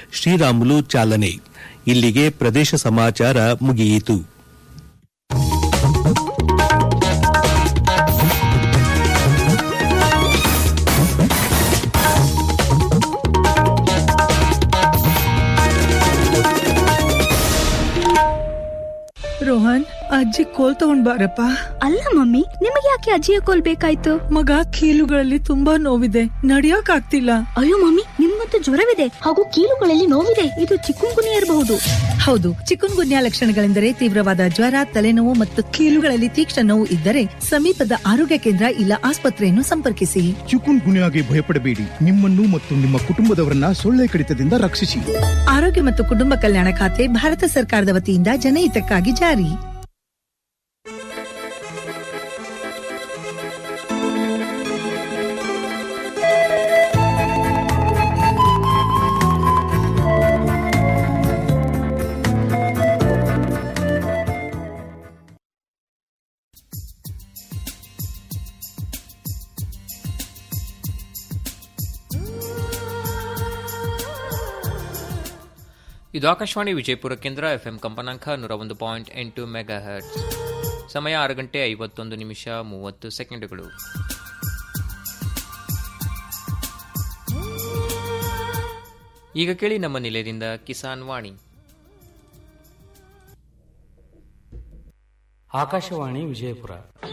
ಶ್ರೀರಾಮುಲು ಚಾಲನೆ ಇಲ್ಲಿಗೆ ಪ್ರದೇಶ ಸಮಾಚಾರ ಮುಗಿಯಿತು ರೋಹನ್ ಅಜ್ಜಿ ಕೋಲ್ ತಗೊಂಡ್ ಬಾರಪ್ಪ ಅಲ್ಲ ಮಮ್ಮಿ ನಿಮಗೆ ಯಾಕೆ ಅಜ್ಜಿಯ ಕೋಲ್ ಬೇಕಾಯ್ತು ಮಗ ಕೀಲುಗಳಲ್ಲಿ ತುಂಬಾ ನೋವಿದೆ ನಡಿಯಕ್ ಆಗ್ತಿಲ್ಲ ಅಯ್ಯೋ ಮಮ್ಮಿ ನಿಮ್ಮಂತೂ ಜ್ವರವಿದೆ ಹಾಗೂ ಕೀಲುಗಳಲ್ಲಿ ನೋವಿದೆ ಇದು ಚಿಕ್ಕುಂಗುನಿ ಇರಬಹುದು ಹೌದು ಚಿಕನ್ ಗುನ್ಯಾ ಲಕ್ಷಣಗಳೆಂದರೆ ತೀವ್ರವಾದ ಜ್ವರ ತಲೆನೋವು ಮತ್ತು ಕೀಲುಗಳಲ್ಲಿ ತೀಕ್ಷ್ಣ ನೋವು ಇದ್ದರೆ ಸಮೀಪದ ಆರೋಗ್ಯ ಕೇಂದ್ರ ಇಲ್ಲ ಆಸ್ಪತ್ರೆಯನ್ನು ಸಂಪರ್ಕಿಸಿ ಚಿಕುನ್ ಗುನ್ಯಾಗೆ ಭಯಪಡಬೇಡಿ ನಿಮ್ಮನ್ನು ಮತ್ತು ನಿಮ್ಮ ಕುಟುಂಬದವರನ್ನ ಸೊಳ್ಳೆ ಕಡಿತದಿಂದ ರಕ್ಷಿಸಿ ಆರೋಗ್ಯ ಮತ್ತು ಕುಟುಂಬ ಕಲ್ಯಾಣ ಖಾತೆ ಭಾರತ ಸರ್ಕಾರದ ವತಿಯಿಂದ ಜನಹಿತಕ್ಕಾಗಿ ಜಾರಿ ಇದು ಆಕಾಶವಾಣಿ ವಿಜಯಪುರ ಕೇಂದ್ರ ಎಫ್ಎಂ ಕಂಪನಾಂಕ ನೂರ ಒಂದು ಪಾಯಿಂಟ್ ಎಂಟು ಮೆಗಾ ಹರ್ಟ್ಸ್ ಸಮಯ ಆರು ಗಂಟೆ ಐವತ್ತೊಂದು ನಿಮಿಷ ಮೂವತ್ತು ಸೆಕೆಂಡುಗಳು ಈಗ ಕೇಳಿ ನಮ್ಮ ನಿಲಯದಿಂದ ಕಿಸಾನ್ ವಾಣಿ ಆಕಾಶವಾಣಿ ವಿಜಯಪುರ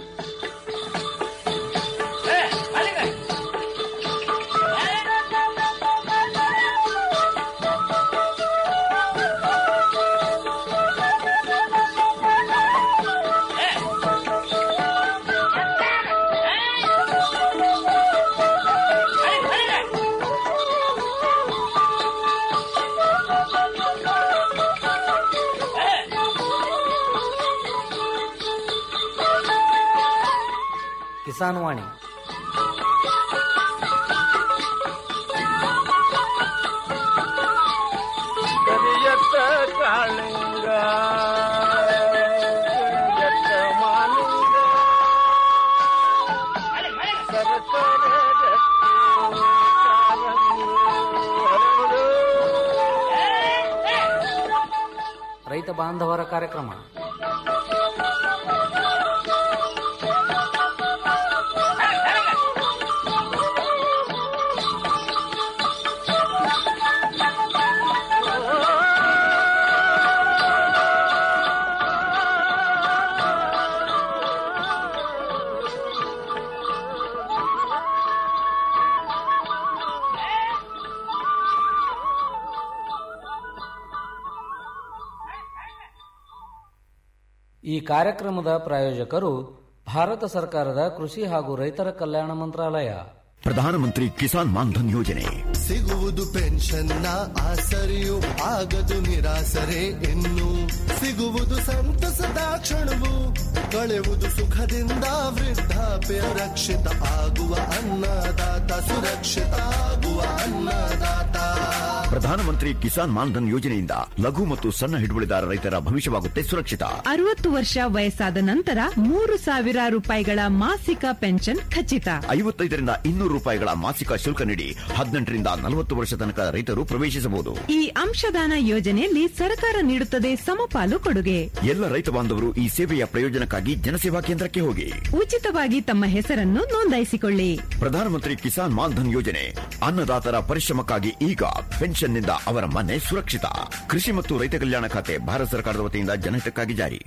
ಕಿಸಾನ್ ವಾಣಿ ಕರಿಯತ್ತ ಕಾಳಿಂಗ ಕರಿಯತ್ತ ಮಾಲಿಂಗ ಸರಸರ ಗಟ್ಟಿ ಕಾರಂಗಿ ಹರಡು. ರೈತ ಬಾಂಧವರ ಕಾರ್ಯಕ್ರಮ ಈ ಕಾರ್ಯಕ್ರಮದ ಪ್ರಾಯೋಜಕರು ಭಾರತ ಸರ್ಕಾರದ ಕೃಷಿ ಹಾಗೂ ರೈತರ ಕಲ್ಯಾಣ ಮಂತ್ರಾಲಯ ಪ್ರಧಾನಮಂತ್ರಿ ಕಿಸಾನ್ ಮಾನ್ಧನ್ ಯೋಜನೆ ಸಿಗುವುದು ಪೆನ್ಷನ್ನ ಆಸರೆಯು ಆಗದು ನಿರಾಸರೆ ಇನ್ನು ಸಿಗುವುದು ಸಂತಸದ ಕ್ಷಣವು ಕಳೆಯುವುದು ಸುಖದಿಂದ ವೃದ್ಧಾಪ್ಯ ರಕ್ಷಿತ ಆಗುವ ಅನ್ನದಾತ ಸುರಕ್ಷಿತ ಆಗುವ ಅನ್ನದಾತ ಪ್ರಧಾನಮಂತ್ರಿ ಕಿಸಾನ್ ಮಾನ್ಧನ್ ಯೋಜನೆಯಿಂದ ಲಘು ಮತ್ತು ಸಣ್ಣ ಹಿಡುವಳಿದಾರ ರೈತರ ಭವಿಷ್ಯವಾಗುತ್ತೆ ಸುರಕ್ಷಿತ ಅರವತ್ತು ವರ್ಷ ವಯಸ್ಸಾದ ನಂತರ ಮೂರು ಸಾವಿರ ರೂಪಾಯಿಗಳ ಮಾಸಿಕ ಪೆನ್ಷನ್ ಖಚಿತ ಐವತ್ತೈದರಿಂದ ಇನ್ನೂರು ರೂಪಾಯಿಗಳ ಮಾಸಿಕ ಶುಲ್ಕ ನೀಡಿ ಹದಿನೆಂಟರಿಂದ ನಲವತ್ತು ವರ್ಷ ತನಕ ರೈತರು ಪ್ರವೇಶಿಸಬಹುದು ಈ ಅಂಶದಾನ ಯೋಜನೆಯಲ್ಲಿ ಸರ್ಕಾರ ನೀಡುತ್ತದೆ ಸಮಪಾಲು ಕೊಡುಗೆ ಎಲ್ಲ ರೈತ ಬಾಂಧವರು ಈ ಸೇವೆಯ ಪ್ರಯೋಜನಕ್ಕಾಗಿ ಜನಸೇವಾ ಕೇಂದ್ರಕ್ಕೆ ಹೋಗಿ ಉಚಿತವಾಗಿ ತಮ್ಮ ಹೆಸರನ್ನು ನೋಂದಾಯಿಸಿಕೊಳ್ಳಿ ಪ್ರಧಾನಮಂತ್ರಿ ಕಿಸಾನ್ ಮಾನ್ಧನ್ ಯೋಜನೆ ಅನ್ನದಾತರ ಪರಿಶ್ರಮಕ್ಕಾಗಿ ಈಗ ಪೆನ್ಷನ್ನಿಂದ ಅವರ ಮನೆ ಸುರಕ್ಷಿತ ಕೃಷಿ ಮತ್ತು ರೈತ ಕಲ್ಯಾಣ ಖಾತೆ ಭಾರತ ಸರ್ಕಾರದ ವತಿಯಿಂದ ಜನಹಿತಕ್ಕಾಗಿ ಜಾರಿ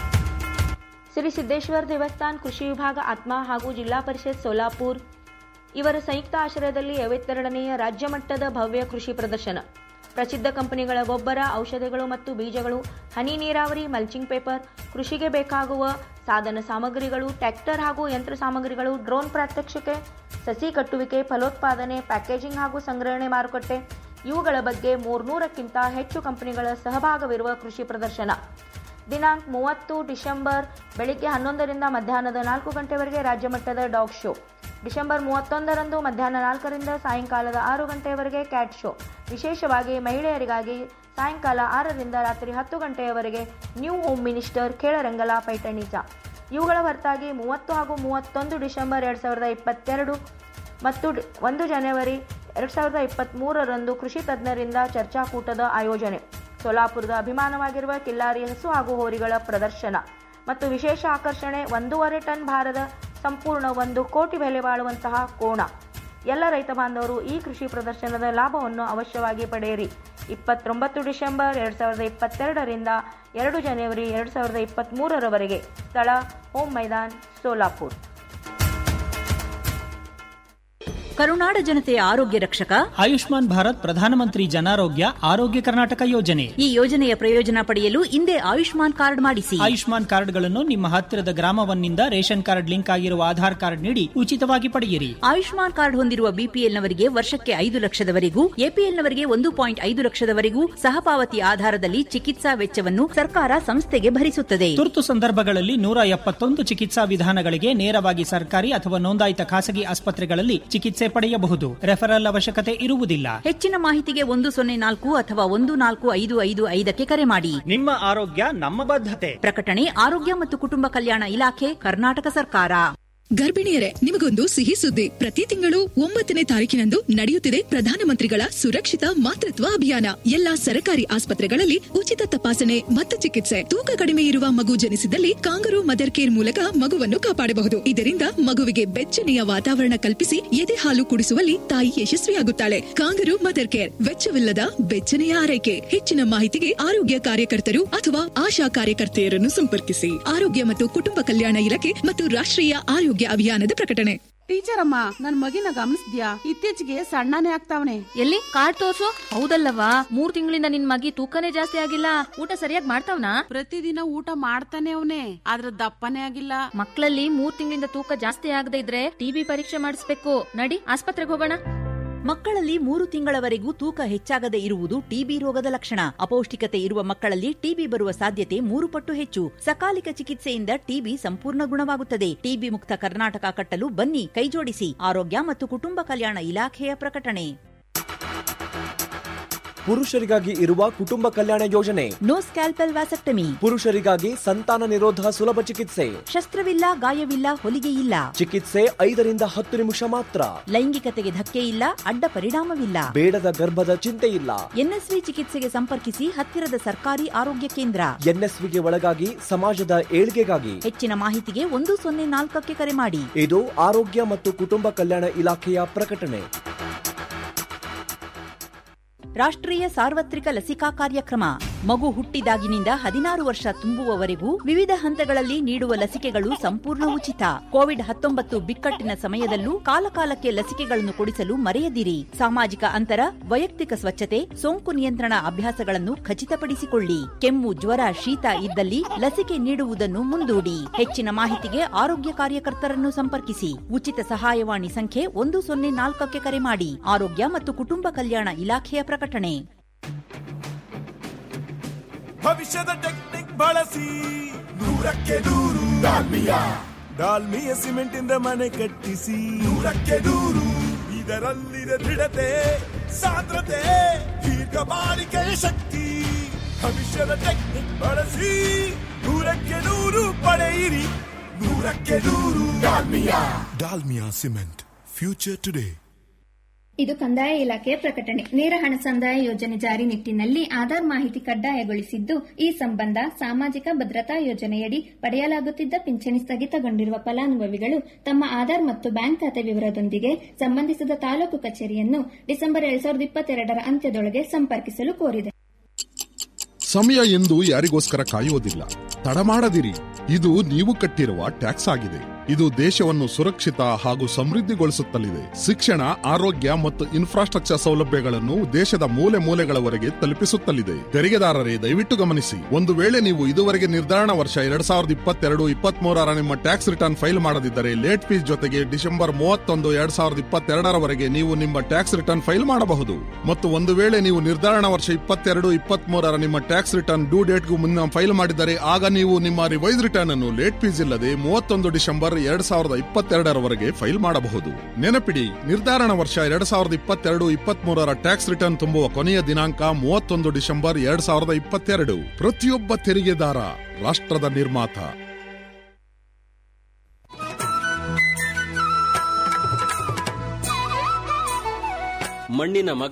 ಶ್ರೀ ಸಿದ್ದೇಶ್ವರ ದೇವಸ್ಥಾನ್ ಕೃಷಿ ವಿಭಾಗ ಆತ್ಮ ಹಾಗೂ ಜಿಲ್ಲಾ ಪರಿಷತ್ ಸೋಲಾಪುರ್ ಇವರ ಸಂಯುಕ್ತ ಆಶ್ರಯದಲ್ಲಿ ಐವತ್ತೆರಡನೆಯ ರಾಜ್ಯ ಮಟ್ಟದ ಭವ್ಯ ಕೃಷಿ ಪ್ರದರ್ಶನ ಪ್ರಸಿದ್ಧ ಕಂಪನಿಗಳ ಗೊಬ್ಬರ ಔಷಧಿಗಳು ಮತ್ತು ಬೀಜಗಳು ಹನಿ ನೀರಾವರಿ ಮಲ್ಚಿಂಗ್ ಪೇಪರ್ ಕೃಷಿಗೆ ಬೇಕಾಗುವ ಸಾಧನ ಸಾಮಗ್ರಿಗಳು ಟ್ರ್ಯಾಕ್ಟರ್ ಹಾಗೂ ಯಂತ್ರ ಸಾಮಗ್ರಿಗಳು ಡ್ರೋನ್ ಪ್ರಾತ್ಯಕ್ಷಿಕೆ ಸಸಿ ಕಟ್ಟುವಿಕೆ ಫಲೋತ್ಪಾದನೆ ಪ್ಯಾಕೇಜಿಂಗ್ ಹಾಗೂ ಸಂಗ್ರಹಣೆ ಮಾರುಕಟ್ಟೆ ಇವುಗಳ ಬಗ್ಗೆ ಮೂರ್ನೂರಕ್ಕಿಂತ ಹೆಚ್ಚು ಕಂಪನಿಗಳ ಸಹಭಾಗವಿರುವ ಕೃಷಿ ಪ್ರದರ್ಶನ ದಿನಾಂಕ ಮೂವತ್ತು ಡಿಸೆಂಬರ್ ಬೆಳಿಗ್ಗೆ ಹನ್ನೊಂದರಿಂದ ಮಧ್ಯಾಹ್ನದ ನಾಲ್ಕು ಗಂಟೆವರೆಗೆ ರಾಜ್ಯ ಮಟ್ಟದ ಡಾಗ್ ಶೋ ಡಿಸೆಂಬರ್ ಮೂವತ್ತೊಂದರಂದು ಮಧ್ಯಾಹ್ನ ನಾಲ್ಕರಿಂದ ಸಾಯಂಕಾಲದ ಆರು ಗಂಟೆಯವರೆಗೆ ಕ್ಯಾಟ್ ಶೋ ವಿಶೇಷವಾಗಿ ಮಹಿಳೆಯರಿಗಾಗಿ ಸಾಯಂಕಾಲ ಆರರಿಂದ ರಾತ್ರಿ ಹತ್ತು ಗಂಟೆಯವರೆಗೆ ನ್ಯೂ ಹೋಮ್ ಮಿನಿಸ್ಟರ್ ಖೇಳರಂಗಲ ಪೈಠಣಿಚ ಇವುಗಳ ಹೊರತಾಗಿ ಮೂವತ್ತು ಹಾಗೂ ಮೂವತ್ತೊಂದು ಡಿಸೆಂಬರ್ ಎರಡು ಸಾವಿರದ ಇಪ್ಪತ್ತೆರಡು ಮತ್ತು ಡಿ- ಒಂದು ಜನವರಿ ಎರಡ್ ಸಾವಿರದ ಇಪ್ಪತ್ತ್ಮೂರರಂದು ಕೃಷಿ ತಜ್ಞರಿಂದ ಚರ್ಚಾಕೂಟದ ಆಯೋಜನೆ ಸೋಲಾಪುರದ ಅಭಿಮಾನವಾಗಿರುವ ಕಿಲ್ಲಾರಿ ಹಸು ಹಾಗೂ ಹೋರಿಗಳ ಪ್ರದರ್ಶನ ಮತ್ತು ವಿಶೇಷ ಆಕರ್ಷಣೆ ಒಂದೂವರೆ ಟನ್ ಭಾರದ ಸಂಪೂರ್ಣ ಒಂದು ಕೋಟಿ ಬೆಲೆ ಬಾಳುವಂತಹ ಕೋಣ ಎಲ್ಲ ರೈತ ಬಾಂಧವರು ಈ ಕೃಷಿ ಪ್ರದರ್ಶನದ ಲಾಭವನ್ನು ಅವಶ್ಯವಾಗಿ ಪಡೆಯಿರಿ ಇಪ್ಪತ್ತೊಂಬತ್ತು ಡಿಸೆಂಬರ್ ಎರಡು ಸಾವಿರದ ಇಪ್ಪತ್ತೆರಡರಿಂದ ಎರಡು ಜನವರಿ ಎರಡು ಸಾವಿರದ ಇಪ್ಪತ್ತ್ಮೂರರವರೆಗೆ ಸ್ಥಳ ಹೋಮ್ ಮೈದಾನ್ ಸೋಲಾಪುರ್ ಕರುನಾಡ ಜನತೆಯ ಆರೋಗ್ಯ ರಕ್ಷಕ ಆಯುಷ್ಮಾನ್ ಭಾರತ್ ಪ್ರಧಾನಮಂತ್ರಿ ಜನಾರೋಗ್ಯ ಆರೋಗ್ಯ ಕರ್ನಾಟಕ ಯೋಜನೆ ಈ ಯೋಜನೆಯ ಪ್ರಯೋಜನ ಪಡೆಯಲು ಹಿಂದೆ ಆಯುಷ್ಮಾನ್ ಕಾರ್ಡ್ ಮಾಡಿಸಿ ಆಯುಷ್ಮಾನ್ ಕಾರ್ಡ್ಗಳನ್ನು ನಿಮ್ಮ ಹತ್ತಿರದ ಗ್ರಾಮವನ್ನಿಂದ ರೇಷನ್ ಕಾರ್ಡ್ ಲಿಂಕ್ ಆಗಿರುವ ಆಧಾರ್ ಕಾರ್ಡ್ ನೀಡಿ ಉಚಿತವಾಗಿ ಪಡೆಯಿರಿ ಆಯುಷ್ಮಾನ್ ಕಾರ್ಡ್ ಹೊಂದಿರುವ ಬಿಪಿಎಲ್ನವರಿಗೆ ವರ್ಷಕ್ಕೆ ಐದು ಲಕ್ಷದವರೆಗೂ ಎಪಿಎಲ್ನವರಿಗೆ ಒಂದು ಪಾಯಿಂಟ್ ಐದು ಲಕ್ಷದವರೆಗೂ ಸಹಪಾವತಿ ಆಧಾರದಲ್ಲಿ ಚಿಕಿತ್ಸಾ ವೆಚ್ಚವನ್ನು ಸರ್ಕಾರ ಸಂಸ್ಥೆಗೆ ಭರಿಸುತ್ತದೆ ತುರ್ತು ಸಂದರ್ಭಗಳಲ್ಲಿ ನೂರ ಎಪ್ಪತ್ತೊಂದು ಚಿಕಿತ್ಸಾ ವಿಧಾನಗಳಿಗೆ ನೇರವಾಗಿ ಸರ್ಕಾರಿ ಅಥವಾ ನೋಂದಾಯಿತ ಖಾಸಗಿ ಆಸ್ಪತ್ರೆಗಳಲ್ಲಿ ಚಿಕಿತ್ಸೆ ಪಡೆಯಬಹುದು ರೆಫರಲ್ ಅವಶ್ಯಕತೆ ಇರುವುದಿಲ್ಲ ಹೆಚ್ಚಿನ ಮಾಹಿತಿಗೆ ಒಂದು ಸೊನ್ನೆ ನಾಲ್ಕು ಅಥವಾ ಒಂದು ನಾಲ್ಕು ಐದು ಐದು ಐದಕ್ಕೆ ಕರೆ ಮಾಡಿ ನಿಮ್ಮ ಆರೋಗ್ಯ ನಮ್ಮ ಬದ್ಧತೆ ಪ್ರಕಟಣೆ ಆರೋಗ್ಯ ಮತ್ತು ಕುಟುಂಬ ಕಲ್ಯಾಣ ಇಲಾಖೆ ಕರ್ನಾಟಕ ಸರ್ಕಾರ ಗರ್ಭಿಣಿಯರೇ ನಿಮಗೊಂದು ಸಿಹಿ ಸುದ್ದಿ ಪ್ರತಿ ತಿಂಗಳು ಒಂಬತ್ತನೇ ತಾರೀಕಿನಂದು ನಡೆಯುತ್ತಿದೆ ಪ್ರಧಾನಮಂತ್ರಿಗಳ ಸುರಕ್ಷಿತ ಮಾತೃತ್ವ ಅಭಿಯಾನ ಎಲ್ಲಾ ಸರಕಾರಿ ಆಸ್ಪತ್ರೆಗಳಲ್ಲಿ ಉಚಿತ ತಪಾಸಣೆ ಮತ್ತು ಚಿಕಿತ್ಸೆ ತೂಕ ಕಡಿಮೆ ಇರುವ ಮಗು ಜನಿಸಿದಲ್ಲಿ ಕಾಂಗರು ಮದರ್ ಕೇರ್ ಮೂಲಕ ಮಗುವನ್ನು ಕಾಪಾಡಬಹುದು ಇದರಿಂದ ಮಗುವಿಗೆ ಬೆಚ್ಚನೆಯ ವಾತಾವರಣ ಕಲ್ಪಿಸಿ ಎದೆ ಹಾಲು ಕುಡಿಸುವಲ್ಲಿ ತಾಯಿ ಯಶಸ್ವಿಯಾಗುತ್ತಾಳೆ ಕಾಂಗರು ಮದರ್ ಕೇರ್ ವೆಚ್ಚವಿಲ್ಲದ ಬೆಚ್ಚನೆಯ ಆರೈಕೆ ಹೆಚ್ಚಿನ ಮಾಹಿತಿಗೆ ಆರೋಗ್ಯ ಕಾರ್ಯಕರ್ತರು ಅಥವಾ ಆಶಾ ಕಾರ್ಯಕರ್ತೆಯರನ್ನು ಸಂಪರ್ಕಿಸಿ ಆರೋಗ್ಯ ಮತ್ತು ಕುಟುಂಬ ಕಲ್ಯಾಣ ಇಲಾಖೆ ಮತ್ತು ರಾಷ್ಟ್ರೀಯ ಆರೋಗ್ಯ ಅಭಿಯಾನದ ಪ್ರಕಟಣೆ ಟೀಚರ್ ಅಮ್ಮ ನನ್ ಮಗಿನ ಗಮನಿಸ್ದ್ಯಾ ಇತ್ತೀಚೆಗೆ ಸಣ್ಣನೇ ಆಗ್ತಾವನೆ ಎಲ್ಲಿ ಕಾರ್ಡ್ ತೋರ್ಸು ಹೌದಲ್ಲವಾ ಮೂರ್ ತಿಂಗಳಿಂದ ನಿನ್ ಮಗಿ ತೂಕನೇ ಜಾಸ್ತಿ ಆಗಿಲ್ಲ ಊಟ ಸರಿಯಾಗಿ ಮಾಡ್ತಾವ್ನಾ ಪ್ರತಿದಿನ ಊಟ ಮಾಡ್ತಾನೆ ಅವನೇ ಆದ್ರ ದಪ್ಪನೇ ಆಗಿಲ್ಲ ಮಕ್ಕಳಲ್ಲಿ ಮೂರ್ ತಿಂಗಳಿಂದ ತೂಕ ಜಾಸ್ತಿ ಆಗದೆ ಇದ್ರೆ ಟಿಬಿ ಪರೀಕ್ಷೆ ಮಾಡಿಸ್ಬೇಕು ನಡಿ ಆಸ್ಪತ್ರೆಗೆ ಹೋಗೋಣ ಮಕ್ಕಳಲ್ಲಿ ಮೂರು ತಿಂಗಳವರೆಗೂ ತೂಕ ಹೆಚ್ಚಾಗದೆ ಇರುವುದು ಟಿಬಿ ರೋಗದ ಲಕ್ಷಣ ಅಪೌಷ್ಟಿಕತೆ ಇರುವ ಮಕ್ಕಳಲ್ಲಿ ಟಿಬಿ ಬರುವ ಸಾಧ್ಯತೆ ಮೂರು ಪಟ್ಟು ಹೆಚ್ಚು ಸಕಾಲಿಕ ಚಿಕಿತ್ಸೆಯಿಂದ ಟಿಬಿ ಸಂಪೂರ್ಣ ಗುಣವಾಗುತ್ತದೆ ಟಿಬಿ ಮುಕ್ತ ಕರ್ನಾಟಕ ಕಟ್ಟಲು ಬನ್ನಿ ಕೈಜೋಡಿಸಿ ಆರೋಗ್ಯ ಮತ್ತು ಕುಟುಂಬ ಕಲ್ಯಾಣ ಇಲಾಖೆಯ ಪ್ರಕಟಣೆ ಪುರುಷರಿಗಾಗಿ ಇರುವ ಕುಟುಂಬ ಕಲ್ಯಾಣ ಯೋಜನೆ ನೋ ಸ್ಕ್ಯಾಲ್ಪೆಲ್ ವ್ಯಾಸೆಕ್ಟಮಿ ಪುರುಷರಿಗಾಗಿ ಸಂತಾನ ನಿರೋಧ ಸುಲಭ ಚಿಕಿತ್ಸೆ ಶಸ್ತ್ರವಿಲ್ಲ ಗಾಯವಿಲ್ಲ ಹೊಲಿಗೆ ಇಲ್ಲ ಚಿಕಿತ್ಸೆ ಐದರಿಂದ ಹತ್ತು ನಿಮಿಷ ಮಾತ್ರ ಲೈಂಗಿಕತೆಗೆ ಧಕ್ಕೆ ಇಲ್ಲ ಅಡ್ಡ ಪರಿಣಾಮವಿಲ್ಲ ಬೇಡದ ಗರ್ಭದ ಚಿಂತೆ ಇಲ್ಲ ಎನ್ಎಸ್ವಿ ಚಿಕಿತ್ಸೆಗೆ ಸಂಪರ್ಕಿಸಿ ಹತ್ತಿರದ ಸರ್ಕಾರಿ ಆರೋಗ್ಯ ಕೇಂದ್ರ ಎನ್ಎಸ್ವಿಗೆ ಒಳಗಾಗಿ ಸಮಾಜದ ಏಳ್ಗೆಗಾಗಿ ಹೆಚ್ಚಿನ ಮಾಹಿತಿಗೆ ಒಂದು ಸೊನ್ನೆ ನಾಲ್ಕಕ್ಕೆ ಕರೆ ಮಾಡಿ ಇದು ಆರೋಗ್ಯ ಮತ್ತು ಕುಟುಂಬ ಕಲ್ಯಾಣ ಇಲಾಖೆಯ ಪ್ರಕಟಣೆ ರಾಷ್ಟ್ರೀಯ ಸಾರ್ವತ್ರಿಕ ಲಸಿಕಾ ಕಾರ್ಯಕ್ರಮ ಮಗು ಹುಟ್ಟಿದಾಗಿನಿಂದ ಹದಿನಾರು ವರ್ಷ ತುಂಬುವವರೆಗೂ ವಿವಿಧ ಹಂತಗಳಲ್ಲಿ ನೀಡುವ ಲಸಿಕೆಗಳು ಸಂಪೂರ್ಣ ಉಚಿತ ಕೋವಿಡ್ ಹತ್ತೊಂಬತ್ತು ಬಿಕ್ಕಟ್ಟಿನ ಸಮಯದಲ್ಲೂ ಕಾಲಕಾಲಕ್ಕೆ ಲಸಿಕೆಗಳನ್ನು ಕೊಡಿಸಲು ಮರೆಯದಿರಿ ಸಾಮಾಜಿಕ ಅಂತರ ವೈಯಕ್ತಿಕ ಸ್ವಚ್ಛತೆ ಸೋಂಕು ನಿಯಂತ್ರಣ ಅಭ್ಯಾಸಗಳನ್ನು ಖಚಿತಪಡಿಸಿಕೊಳ್ಳಿ ಕೆಮ್ಮು ಜ್ವರ ಶೀತ ಇದ್ದಲ್ಲಿ ಲಸಿಕೆ ನೀಡುವುದನ್ನು ಮುಂದೂಡಿ ಹೆಚ್ಚಿನ ಮಾಹಿತಿಗೆ ಆರೋಗ್ಯ ಕಾರ್ಯಕರ್ತರನ್ನು ಸಂಪರ್ಕಿಸಿ ಉಚಿತ ಸಹಾಯವಾಣಿ ಸಂಖ್ಯೆ ಒಂದು ಸೊನ್ನೆ ನಾಲ್ಕಕ್ಕೆ ಕರೆ ಮಾಡಿ ಆರೋಗ್ಯ ಮತ್ತು ಕುಟುಂಬ ಕಲ್ಯಾಣ ಇಲಾಖೆಯ ಪ್ರಕಟಣೆ ಭವಿಷ್ಯದ ಟೆಕ್ನಿಕ್ ಬಳಸಿ ನೂರಕ್ಕೆ ನೂರು ಡಾಲ್ಮಿಯಾ ಡಾಲ್ಮಿಯ ಸಿಮೆಂಟ್ ಇಂದ ಮನೆ ಕಟ್ಟಿಸಿ ನೂರಕ್ಕೆ ನೂರು ಇದರಲ್ಲಿದೆ ದೃಢತೆ ಸಾಂದ್ರತೆ ದೀರ್ಘ ಬಾಳಿಕೆಯ ಶಕ್ತಿ ಭವಿಷ್ಯದ ಟೆಕ್ನಿಕ್ ಬಳಸಿ ನೂರಕ್ಕೆ ನೂರು ಪಡೆಯಿರಿ ನೂರಕ್ಕೆ ನೂರು Dalmia Dalmia cement future today ಇದು ಕಂದಾಯ ಇಲಾಖೆಯ ಪ್ರಕಟಣೆ ನೇರ ಹಣ ಸಂದಾಯ ಯೋಜನೆ ಜಾರಿ ನಿಟ್ಟಿನಲ್ಲಿ ಆಧಾರ್ ಮಾಹಿತಿ ಕಡ್ಡಾಯಗೊಳಿಸಿದ್ದು ಈ ಸಂಬಂಧ ಸಾಮಾಜಿಕ ಭದ್ರತಾ ಯೋಜನೆಯಡಿ ಪಡೆಯಲಾಗುತ್ತಿದ್ದ ಪಿಂಚಣಿ ಸ್ಥಗಿತಗೊಂಡಿರುವ ಫಲಾನುಭವಿಗಳು ತಮ್ಮ ಆಧಾರ್ ಮತ್ತು ಬ್ಯಾಂಕ್ ಖಾತೆ ವಿವರದೊಂದಿಗೆ ಸಂಬಂಧಿಸಿದ ತಾಲೂಕು ಕಚೇರಿಯನ್ನು ಡಿಸೆಂಬರ್ ಎರಡ್ ಸಾವಿರದ ಇಪ್ಪತ್ತೆರಡರ ಅಂತ್ಯದೊಳಗೆ ಸಂಪರ್ಕಿಸಲು ಕೋರಿದೆ ಸಮಯ ಎಂದು ಯಾರಿಗೋಸ್ಕರ ಕಾಯುವುದಿಲ್ಲ ತಡ ಮಾಡದಿರಿ ಇದು ನೀವು ಕಟ್ಟಿರುವ ಟ್ಯಾಕ್ಸ್ ಆಗಿದೆ ಇದು ದೇಶವನ್ನು ಸುರಕ್ಷಿತ ಹಾಗೂ ಸಮೃದ್ಧಿಗೊಳಿಸುತ್ತಲಿದೆ ಶಿಕ್ಷಣ ಆರೋಗ್ಯ ಮತ್ತು ಇನ್ಫ್ರಾಸ್ಟ್ರಕ್ಚರ್ ಸೌಲಭ್ಯಗಳನ್ನು ದೇಶದ ಮೂಲೆ ಮೂಲೆಗಳವರೆಗೆ ತಲುಪಿಸುತ್ತಲಿದೆ ತೆರಿಗೆದಾರರೇ ದಯವಿಟ್ಟು ಗಮನಿಸಿ ಒಂದು ವೇಳೆ ನೀವು ಇದುವರೆಗೆ ನಿರ್ಧಾರಣ ವರ್ಷ ಎರಡ್ ಸಾವಿರದ ಇಪ್ಪತ್ತೆರಡು ಇಪ್ಪತ್ತ್ ಮೂರರ ನಿಮ್ಮ ಟ್ಯಾಕ್ಸ್ ರಿಟರ್ನ್ ಫೈಲ್ ಮಾಡದಿದ್ದರೆ ಲೇಟ್ ಫೀಸ್ ಜೊತೆಗೆ ಡಿಸೆಂಬರ್ ಮೂವತ್ತೊಂದು ಎರಡ್ ಸಾವಿರದ ಇಪ್ಪತ್ತೆರಡರವರೆಗೆ ನೀವು ನಿಮ್ಮ ಟ್ಯಾಕ್ಸ್ ರಿಟರ್ನ್ ಫೈಲ್ ಮಾಡಬಹುದು ಮತ್ತು ಒಂದು ವೇಳೆ ನೀವು ನಿರ್ಧಾರಣ ವರ್ಷ ಇಪ್ಪತ್ತೆರಡು ಇಪ್ಪತ್ತ್ ಮೂರರ ನಿಮ್ಮ ಟ್ಯಾಕ್ಸ್ ರಿಟರ್ನ್ ಡ್ಯೂ ಡೇಟ್ಗೂ ಮುನ್ನ ಫೈಲ್ ಮಾಡಿದರೆ ಆಗ ನೀವು ನಿಮ್ಮ ರಿವೈಸ್ ರಿಟರ್ನ್ ಅನ್ನು ಲೇಟ್ ಫೀಸ್ ಇಲ್ಲದೆ ಮೂವತ್ತೊಂದು ಡಿಸೆಂಬರ್ ಎರಡ್ ಸಾವಿರದ ಇಪ್ಪತ್ತೆರಡರವರೆಗೆ ಫೈಲ್ ಮಾಡಬಹುದು ನೆನಪಿಡಿ ನಿರ್ಧಾರಣ ವರ್ಷ ಎರಡ್ ಸಾವಿರದ ಇಪ್ಪತ್ತೆರಡು ಇಪ್ಪತ್ತ್ ಮೂರರ ಟ್ಯಾಕ್ಸ್ ರಿಟರ್ನ್ ತುಂಬುವ ಕೊನೆಯ ದಿನಾಂಕ ಮೂವತ್ತೊಂದು ಡಿಸೆಂಬರ್ ಎರಡ್ ಸಾವಿರದ ಇಪ್ಪತ್ತೆರಡು ಪ್ರತಿಯೊಬ್ಬ ತೆರಿಗೆದಾರ ರಾಷ್ಟ್ರದ ನಿರ್ಮಾತ ಮಣ್ಣಿನ ಮಗ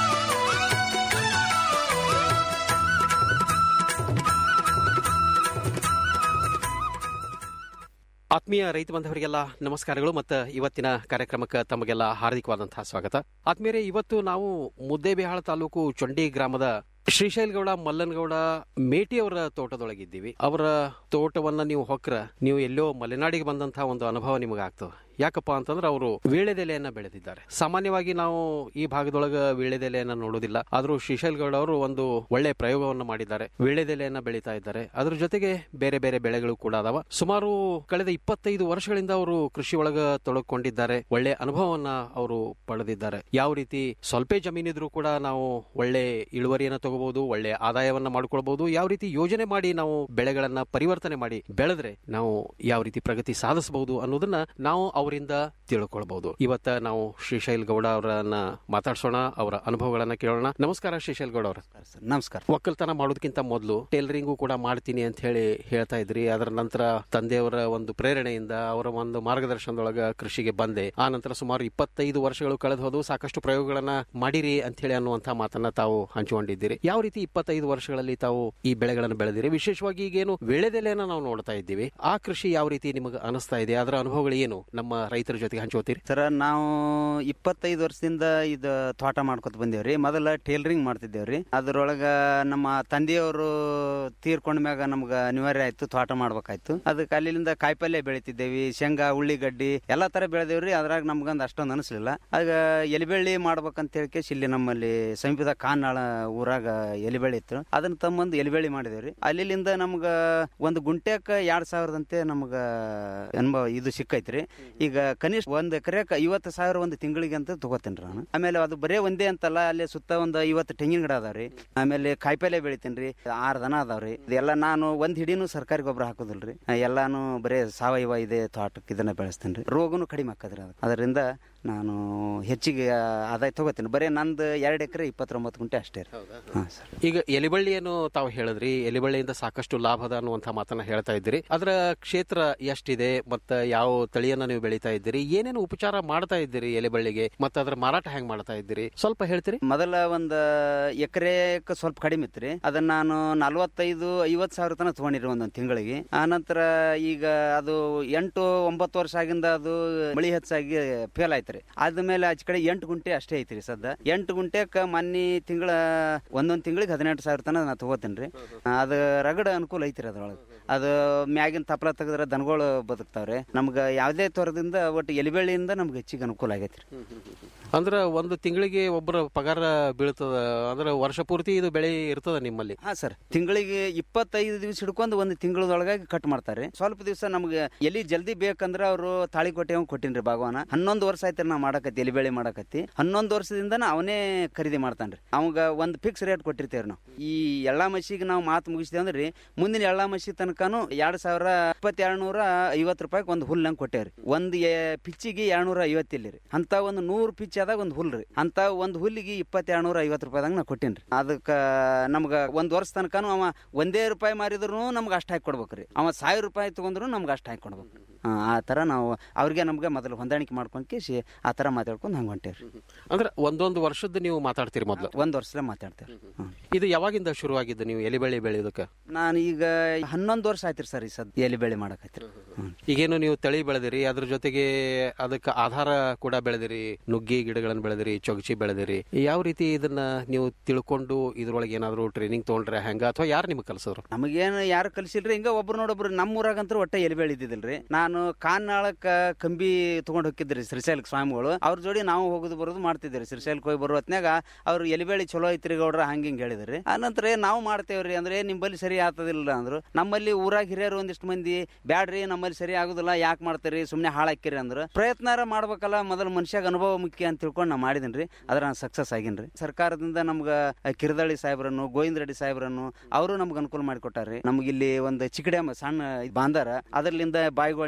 ಆತ್ಮೀಯ ರೈತ ಬಾಂಧವರಿಗೆಲ್ಲ ನಮಸ್ಕಾರಗಳು ಮತ್ತು ಇವತ್ತಿನ ಕಾರ್ಯಕ್ರಮಕ್ಕೆ ತಮಗೆಲ್ಲ ಹಾರ್ದಿಕವಾದಂತಹ ಸ್ವಾಗತ ಆತ್ಮೀಯರೇ ಇವತ್ತು ನಾವು ಮುದ್ದೇಬಿಹಾಳ ತಾಲೂಕು ಚೊಂಡಿ ಗ್ರಾಮದ ಶ್ರೀಶೈಲಗೌಡ ಮಲ್ಲನಗೌಡ ಮೇಟಿ ಅವರ ತೋಟದೊಳಗಿದ್ದೀವಿ ಅವರ ತೋಟವನ್ನ ನೀವು ಹೊಕ್ರ ನೀವು ಎಲ್ಲೋ ಮಲೆನಾಡಿಗೆ ಬಂದಂತಹ ಒಂದು ಅನುಭವ ನಿಮಗೆ ಆಗ್ತದೆ ಯಾಕಪ್ಪ ಅಂತಂದ್ರೆ ಅವರು ವೀಳೆದೆಲೆಯನ್ನ ಬೆಳೆದಿದ್ದಾರೆ ಸಾಮಾನ್ಯವಾಗಿ ನಾವು ಈ ಭಾಗದೊಳಗ ವೀಳೆದೆಲೆಯನ್ನ ನೋಡೋದಿಲ್ಲ ಆದ್ರೂ ಶ್ರೀಶೈಲಗೌಡ ಅವರು ಒಂದು ಒಳ್ಳೆ ಪ್ರಯೋಗವನ್ನು ಮಾಡಿದ್ದಾರೆ ವೀಳೆದೆಲೆಯನ್ನ ಬೆಳೀತಾ ಇದ್ದಾರೆ ಅದ್ರ ಜೊತೆಗೆ ಬೇರೆ ಬೇರೆ ಬೆಳೆಗಳು ಕೂಡ ಅದಾವ ಸುಮಾರು ಕಳೆದ ಇಪ್ಪತ್ತೈದು ವರ್ಷಗಳಿಂದ ಅವರು ಕೃಷಿ ಒಳಗ ತೊಡಕೊಂಡಿದ್ದಾರೆ ಒಳ್ಳೆ ಅನುಭವವನ್ನ ಅವರು ಪಡೆದಿದ್ದಾರೆ ಯಾವ ರೀತಿ ಸ್ವಲ್ಪ ಜಮೀನಿದ್ರು ಕೂಡ ನಾವು ಒಳ್ಳೆ ಇಳುವರಿಯನ್ನ ತಗೋಬಹುದು ಒಳ್ಳೆ ಆದಾಯವನ್ನ ಮಾಡ್ಕೊಳ್ಬಹುದು ಯಾವ ರೀತಿ ಯೋಜನೆ ಮಾಡಿ ನಾವು ಬೆಳೆಗಳನ್ನ ಪರಿವರ್ತನೆ ಮಾಡಿ ಬೆಳೆದ್ರೆ ನಾವು ಯಾವ ರೀತಿ ಪ್ರಗತಿ ಸಾಧಿಸಬಹುದು ಅನ್ನೋದನ್ನ ನಾವು ಅವರಿಂದ ತಿಳ್ಕೊಳ್ಬಹುದು ಇವತ್ತ ನಾವು ಶ್ರೀಶೈಲ್ ಗೌಡ ಅವರನ್ನ ಮಾತಾಡ್ಸೋಣ ಅವರ ಅನುಭವಗಳನ್ನ ಕೇಳೋಣ ನಮಸ್ಕಾರ ಶ್ರೀಶೈಲ್ ಗೌಡ ಅವರ ನಮಸ್ಕಾರ ಒಕ್ಕಲ್ತನ ಮಾಡೋದಕ್ಕಿಂತ ಮೊದಲು ಟೇಲರಿಂಗು ಕೂಡ ಮಾಡ್ತೀನಿ ಅಂತ ಹೇಳಿ ಹೇಳ್ತಾ ಇದ್ರಿ ಅದರ ನಂತರ ತಂದೆಯವರ ಒಂದು ಪ್ರೇರಣೆಯಿಂದ ಅವರ ಒಂದು ಮಾರ್ಗದರ್ಶನದೊಳಗ ಕೃಷಿಗೆ ಬಂದೆ ಆ ನಂತರ ಸುಮಾರು ಇಪ್ಪತ್ತೈದು ವರ್ಷಗಳು ಕಳೆದು ಹೋದು ಸಾಕಷ್ಟು ಪ್ರಯೋಗಗಳನ್ನ ಮಾಡಿರಿ ಅಂತ ಹೇಳಿ ಅನ್ನುವಂತಹ ಮಾತನ್ನ ತಾವು ಹಂಚಿಕೊಂಡಿದ್ದೀರಿ ಯಾವ ರೀತಿ ಇಪ್ಪತ್ತೈದು ವರ್ಷಗಳಲ್ಲಿ ತಾವು ಈ ಬೆಳೆಗಳನ್ನು ಬೆಳೆದಿರಿ ವಿಶೇಷವಾಗಿ ಈಗೇನು ಬೆಳೆದೆಲೆಯನ್ನ ನಾವು ನೋಡ್ತಾ ಇದ್ದೀವಿ ಆ ಕೃಷಿ ಯಾವ ರೀತಿ ನಿಮಗೆ ಅನಿಸ್ತಾ ಇದೆ ಅದರ ಅನುಭವಗಳು ಏನು ನಮ್ಮ ರೈತರ ಜೊತೆಗೆ ಹಂಚ್ಕೋತೀರಿ ಸರ ನಾವು ಇಪ್ಪತ್ತೈದು ವರ್ಷದಿಂದ ಇದು ತೋಟ ಮಾಡ್ಕೊತ ಬಂದೇವ್ರಿ ಮೊದಲ ಟೇಲರಿಂಗ್ ಮಾಡ್ತಿದ್ದೇವ್ರಿ ಅದ್ರೊಳಗ ನಮ್ಮ ತಂದೆಯವರು ತೀರ್ಕೊಂಡ ಮ್ಯಾಗ ನಮ್ಗ ಅನಿವಾರ್ಯ ಆಯ್ತು ತೋಟ ಮಾಡ್ಬೇಕಾಯ್ತು ಅದಕ್ಕೆ ಅಲ್ಲಿಂದ ಕಾಯಿಪಲ್ಯ ಬೆಳಿತಿದ್ದೇವಿ ಶೇಂಗಾ ಉಳ್ಳಿಗಡ್ಡಿ ಎಲ್ಲಾ ತರ ಬೆಳೆದೇವ್ರಿ ಅದ್ರಾಗ ನಮ್ಗಂದ್ ಅಷ್ಟೊಂದು ಅನಿಸ್ಲಿಲ್ಲ ಆಗ ಎಲಿಬೆಳ್ಳಿ ಮಾಡ್ಬೇಕಂತ ಹೇಳಿ ಇಲ್ಲಿ ನಮ್ಮಲ್ಲಿ ಸಮೀಪದ ಕಾನಾಳ ಊರಾಗ ಎಲಿಬೆಳ್ಳಿ ಇತ್ತು ಅದನ್ನ ತಮ್ಮಂದು ಎಲಿಬೆಳ್ಳಿ ಮಾಡಿದೇವ್ರಿ ಅಲ್ಲಿಂದ ನಮ್ಗ ಒಂದು ಗುಂಟ್ಯಾಕ ಎರಡ್ ಸಾವಿರದಂತೆ ನಮ್ಗ ಅನುಭವ ಇದು ಸಿಕ್ಕೈತ್ರಿ ಈಗ ಕನಿಷ್ಠ ಒಂದ್ ಎಕರೆಕ ಐವತ್ತು ಸಾವಿರ ಒಂದು ತಿಂಗಳಿಗೆ ಅಂತ ತಗೋತೇನ್ರಿ ನಾನು ಆಮೇಲೆ ಅದು ಬರೇ ಒಂದೇ ಅಂತಲ್ಲ ಅಲ್ಲಿ ಸುತ್ತ ಒಂದು ಐವತ್ತು ತೆಂಗಿನ ಗಿಡ ಅದಾವ್ರಿ ಆಮೇಲೆ ಕಾಯಿಪಲ್ಯ ಬೆಳಿತೇನ್ರಿ ಆರ್ ದನ ಅದಾವ್ರಿ ಇದೆಲ್ಲ ನಾನು ಒಂದ್ ಹಿಡಿನೂ ಸರ್ಕಾರಿ ಗೊಬ್ಬರ ಹಾಕೋದಿಲ್ರಿ ಎಲ್ಲಾನು ಬರೇ ಸಾವಯವ ಇದೆ ತೋಟಕ್ಕೆ ಇದನ್ನ ಬೆಳೆಸ್ತೇನ್ರಿ ರೋಗನು ಕಡಿಮೆ ಆಕದ್ರಿ ಅದು ಅದರಿಂದ ನಾನು ಹೆಚ್ಚಿಗೆ ಆದಾಯ ತಗೋತೀನಿ ಬರೀ ನಂದು ಎರಡು ಎಕರೆ ಇಪ್ಪತ್ತೊಂಬತ್ತು ಗುಂಟೆ ಅಷ್ಟೇ ರೀ ಹಾಂ ಸರ್ ಈಗ ಎಲಿಬಳ್ಳಿಯನ್ನು ತಾವು ಹೇಳಿದ್ರಿ ಎಲಿಬಳ್ಳಿಯಿಂದ ಸಾಕಷ್ಟು ಲಾಭದ ಅನ್ನುವಂಥ ಮಾತನ್ನ ಹೇಳ್ತಾ ಇದ್ದೀರಿ ಅದರ ಕ್ಷೇತ್ರ ಎಷ್ಟಿದೆ ಮತ್ತ ಯಾವ ತಳಿಯನ್ನ ನೀವು ಬೆಳೀತಾ ಇದ್ದೀರಿ ಏನೇನು ಉಪಚಾರ ಮಾಡ್ತಾ ಇದ್ದೀರಿ ಎಲಿಬಳ್ಳಿಗೆ ಮತ್ತೆ ಅದರ ಮಾರಾಟ ಹೆಂಗ್ ಮಾಡ್ತಾ ಇದ್ದೀರಿ ಸ್ವಲ್ಪ ಹೇಳ್ತೀರಿ ಮೊದಲ ಒಂದು ಎಕರೆಕ್ಕೆ ಸ್ವಲ್ಪ ಕಡಿಮೆ ಇತ್ರಿ ಅದನ್ನ ನಾನು ನಲ್ವತ್ತೈದು ಐವತ್ತು ಸಾವಿರ ತನಕ ತಗೊಂಡಿರಿ ಒಂದೊಂದು ತಿಂಗಳಿಗೆ ಆ ನಂತರ ಈಗ ಅದು ಎಂಟು ಒಂಬತ್ತು ವರ್ಷ ಆಗಿಂದ ಅದು ಮಳಿ ಹೆಚ್ಚಾಗಿ ಫೇಲ್ ಆಯ್ತ್ರಿ ಆದ್ಮೇಲೆ ಆಚೆ ಕಡೆ ಎಂಟು ಗುಂಟೆ ಅಷ್ಟೇ ಐತ್ರಿ ಸದ್ದ ಎಂಟು ಗುಂಟೆಕ ಮೊನ್ನೆ ತಿಂಗಳ ಒಂದೊಂದು ತಿಂಗಳಿಗೆ ಹದಿನೆಂಟು ಸಾವಿರ ತನಕ ನಾ ತಗೋತೀನಿ ಅದು ರಗಡ ಅನುಕೂಲ ಐತ್ರಿ ಅದ್ರೊಳಗೆ ಅದು ಮ್ಯಾಗಿನ ತಪ್ಪಲ ತೆಗೆದ್ರೆ ದನಗಳು ಬದುಕ್ತಾವ್ರೆ ನಮ್ಗೆ ಯಾವುದೇ ತರದಿಂದ ಒಟ್ಟು ಎಲಿಬೆಳ್ಳಿಯಿಂದ ನಮ್ಗೆ ಹೆಚ್ಚಿಗೆ ಅನುಕೂಲ ಆಗೈತ್ರಿ ಅಂದ್ರ ಒಂದು ತಿಂಗಳಿಗೆ ಒಬ್ಬರ ಪಗಾರ ಬೀಳ್ತದ ಅಂದ್ರೆ ವರ್ಷ ಪೂರ್ತಿ ಇದು ಬೆಳೆ ಇರ್ತದ ನಿಮ್ಮಲ್ಲಿ ಹಾ ಸರ್ ತಿಂಗಳಿಗೆ ಇಪ್ಪತ್ತೈದು ದಿವಸ ಹಿಡ್ಕೊಂಡು ಒಂದು ತಿಂಗಳದೊಳಗಾಗಿ ಕಟ್ ಮಾಡ್ತಾರೆ ಸ್ವಲ್ಪ ದಿವಸ ನಮ್ಗೆ ಎಲ್ಲಿ ಜಲ್ದಿ ಬೇಕಂದ್ರೆ ಅವರು ತಾಳಿಕೋಟೆ ಅವ್ನು ಕೊಟ್ಟಿನ್ರಿ ಭಗವಾನ ಹನ್ನೊಂದು ವರ್ಷ ಆಯ್ತು ನಾ ಮಾಡಕತ್ತಿ ಎಲಿ ಬೆಳೆ ಮಾಡಕತ್ತಿ ಹನ್ನೊಂದು ವರ್ಷದಿಂದ ಅವನೇ ಖರೀದಿ ಮಾಡ್ತಾನ್ರಿ ಅವಾಗ ಒಂದು ಫಿಕ್ಸ್ ರೇಟ್ ಕೊಟ್ಟಿರ್ತೇವ್ರಿ ನಾವು ಈ ಎಳ್ಳ ಮಸಿಗೆ ನಾವು ಮಾತು ಮುಗಿಸ್ತೇವೆ ಅಂದ್ರೆ ಮುಂದಿನ ಎಳ್ಳ ಮಸಿ ತನಕನು ಎರಡ್ ಸಾವಿರ ಇಪ್ಪತ್ತೆರಡು ನೂರ ಐವತ್ತು ರೂಪಾಯಿಗೆ ಒಂದು ಹುಲ್ ನಂಗೆ ಕೊಟ್ಟೇವ್ರಿ ಒಂದು ಪಿಚ್ಚಿಗೆ ಎರಡ್ನೂರ ಐವತ್ತಿಲ್ಲ ರೀ ಅಂತ ಒಂದು ನೂರು ಪಿಚ್ ಆದಾಗ ಒಂದು ಹುಲ್ ರೀ ಅಂತ ಒಂದು ಹುಲ್ಲಿಗೆ ಇಪ್ಪತ್ತೆರಡು ನೂರ ಐವತ್ತು ರೂಪಾಯಿದಾಗ ನಾ ಕೊಟ್ಟೇನ್ರಿ ಅದಕ್ಕೆ ನಮ್ಗೆ ಒಂದು ವರ್ಷ ತನಕನು ಅವ ಒಂದೇ ರೂಪಾಯಿ ಮಾರಿದ್ರು ನಮ್ಗೆ ಅಷ್ಟು ಹಾಕಿ ಕೊಡ್ಬೇಕ್ರಿ ಅವ ಸಾವಿರ ರೂಪಾಯಿ ತಗೊಂಡ್ರು ನಮ್ಗೆ ಅಷ್ಟು ಹಾಕಿ ಕೊಡ್ಬೇಕು ಆ, ಆ ಥರ ನಾವು ಅವ್ರಿಗೆ ನಮ್ಗೆ ಮೊದಲು ಹೊಂದಾಣಿಕೆ ಮಾಡ್ಕೊಂಡು ಕೇಸಿ ಆ ಥರ ಮಾತಾಡ್ಕೊಂಡು ಹಂಗೆ ಹೊಂಟೇವ್ರಿ ಅಂದ್ರೆ ಒಂದೊಂದು ವರ್ಷದ ನೀವು ಮಾತಾಡ್ತೀರಿ ಮೊದಲು ಒಂದು ವರ್ಷದ ಮಾತಾಡ್ತೇವೆ ಇದು ಯಾವಾಗಿಂದ ಶುರುವಾಗಿದ್ದು ನೀವು ಎಲಿ ಬೆಳೆ ಬೆಳೆಯೋದಕ್ಕೆ ನಾನು ಈಗ ಹನ್ನೊಂದು ವರ್ಷ ಆಯ್ತಿರಿ ಸರ್ ಈ ಸದ್ ಎಲಿ ಬೆಳೆ ಮಾಡಕತ್ರಿ ಈಗೇನು ನೀವು ತಳಿ ಬೆಳೆದಿರಿ ಅದ್ರ ಜೊತೆಗೆ ಅದಕ್ಕೆ ಆಧಾರ ಕೂಡ ಬೆಳೆದಿರಿ ನುಗ್ಗಿ ಗಿಡಗಳನ್ನು ಬೆಳೆದಿರಿ ಚೊಗಚಿ ಬೆಳೆದಿರಿ ಯಾವ ರೀತಿ ಇದನ್ನ ನೀವು ತಿಳ್ಕೊಂಡು ಇದ್ರೊಳಗೆ ಏನಾದ್ರು ಟ್ರೈನಿಂಗ್ ತಗೊಂಡ್ರೆ ಹೆಂಗ ಅಥವಾ ಯಾರು ನಿಮ್ಗೆ ಕಲ್ಸಿದ್ರು ನಮಗೇನು ಯಾರು ಕಲಿಸಿಲ್ರಿ ಹಿಂಗ ಒಬ್ರು ನೋಡೊಬ್ರು ನಮ್ಮ ಊರಾಗಂತೂ ಒಟ್ಟ ಎಲಿ ಬೆಳಿದಿದ್ದಿಲ್ರಿ ನಾನು ಕಾನ್ನಾಳಕ್ಕ ಕಂಬಿ ತಗೊಂಡ್ ಹೋಗಿದ್ರಿ ಶ್ರೀಶೈಲ ಸ್ವಾಮಿಗಳು ಅವ್ರ ಜೋಡಿ ನಾವು ಹೋಗುದು ಬರೋದು ಮಾಡ್ತಿದ್ರಿ ಶ್ರೀಶೈಲಕ್ಕೆ ಹೋಗಿ ಬರೋ ಹೊತ್ನ್ಯಾಗ ಅವ್ರು ಎಲಿಬೇಳಿ ಚಲೋ ಐತ್ರಿ ಗೌಡ್ರ ಹಂಗ ಹಿಂಗ್ ಹೇಳಿದ್ರಿ ಆನಂತರ ಏ ನಾವು ಮಾಡ್ತೇವ್ರಿ ಅಂದ್ರೆ ಏ ನಿಂಬಲ್ಲಿ ಸರಿ ಆಗ್ತದಿಲ್ಲ ಅಂದ್ರು ನಮ್ಮಲ್ಲಿ ಊರಾಗ ಹಿರಿಯರು ಒಂದಿಷ್ಟು ಮಂದಿ ಬ್ಯಾಡ್ರಿ ನಮ್ಮಲ್ಲಿ ಸರಿ ಆಗುದಿಲ್ಲ ಯಾಕೆ ಮಾಡ್ತೀರಿ ಸುಮ್ಮನೆ ಹಾಳಾಕಿರಿ ಅಂದ್ರು ಪ್ರಯತ್ನಾರ ಮಾಡ್ಬೇಕಲ್ಲ ಮೊದಲು ಮನುಷ್ಯಾಗ ಅನುಭವ ಮುಖ್ಯ ಅಂತ ತಿಳ್ಕೊಂಡು ನಾ ಮಾಡಿದೀನಿ ಅದ್ರ ನಾನು ಸಕ್ಸಸ್ ಆಗಿನ್ರಿ ಸರ್ಕಾರದಿಂದ ನಮ್ಗ ಕಿರದಳ್ಳಿ ಸಾಹೇಬ್ರನ್ನು ಗೋವಿಂದ ರೆಡ್ಡಿ ಸಾಹೇಬ್ರನ್ನು ಅವರು ನಮ್ಗೆ ಅನುಕೂಲ ಮಾಡಿಕೊಟ್ಟಾರ್ರಿ ನಮ್ಗೆ ಇಲ್ಲಿ ಒಂದು ಚಿಕಡೆ ಸಣ್ಣ ಇದ್ ಬಾಂದಾರ ಅದರ್ಲಿಂದ ಬಾಯಿಗಳು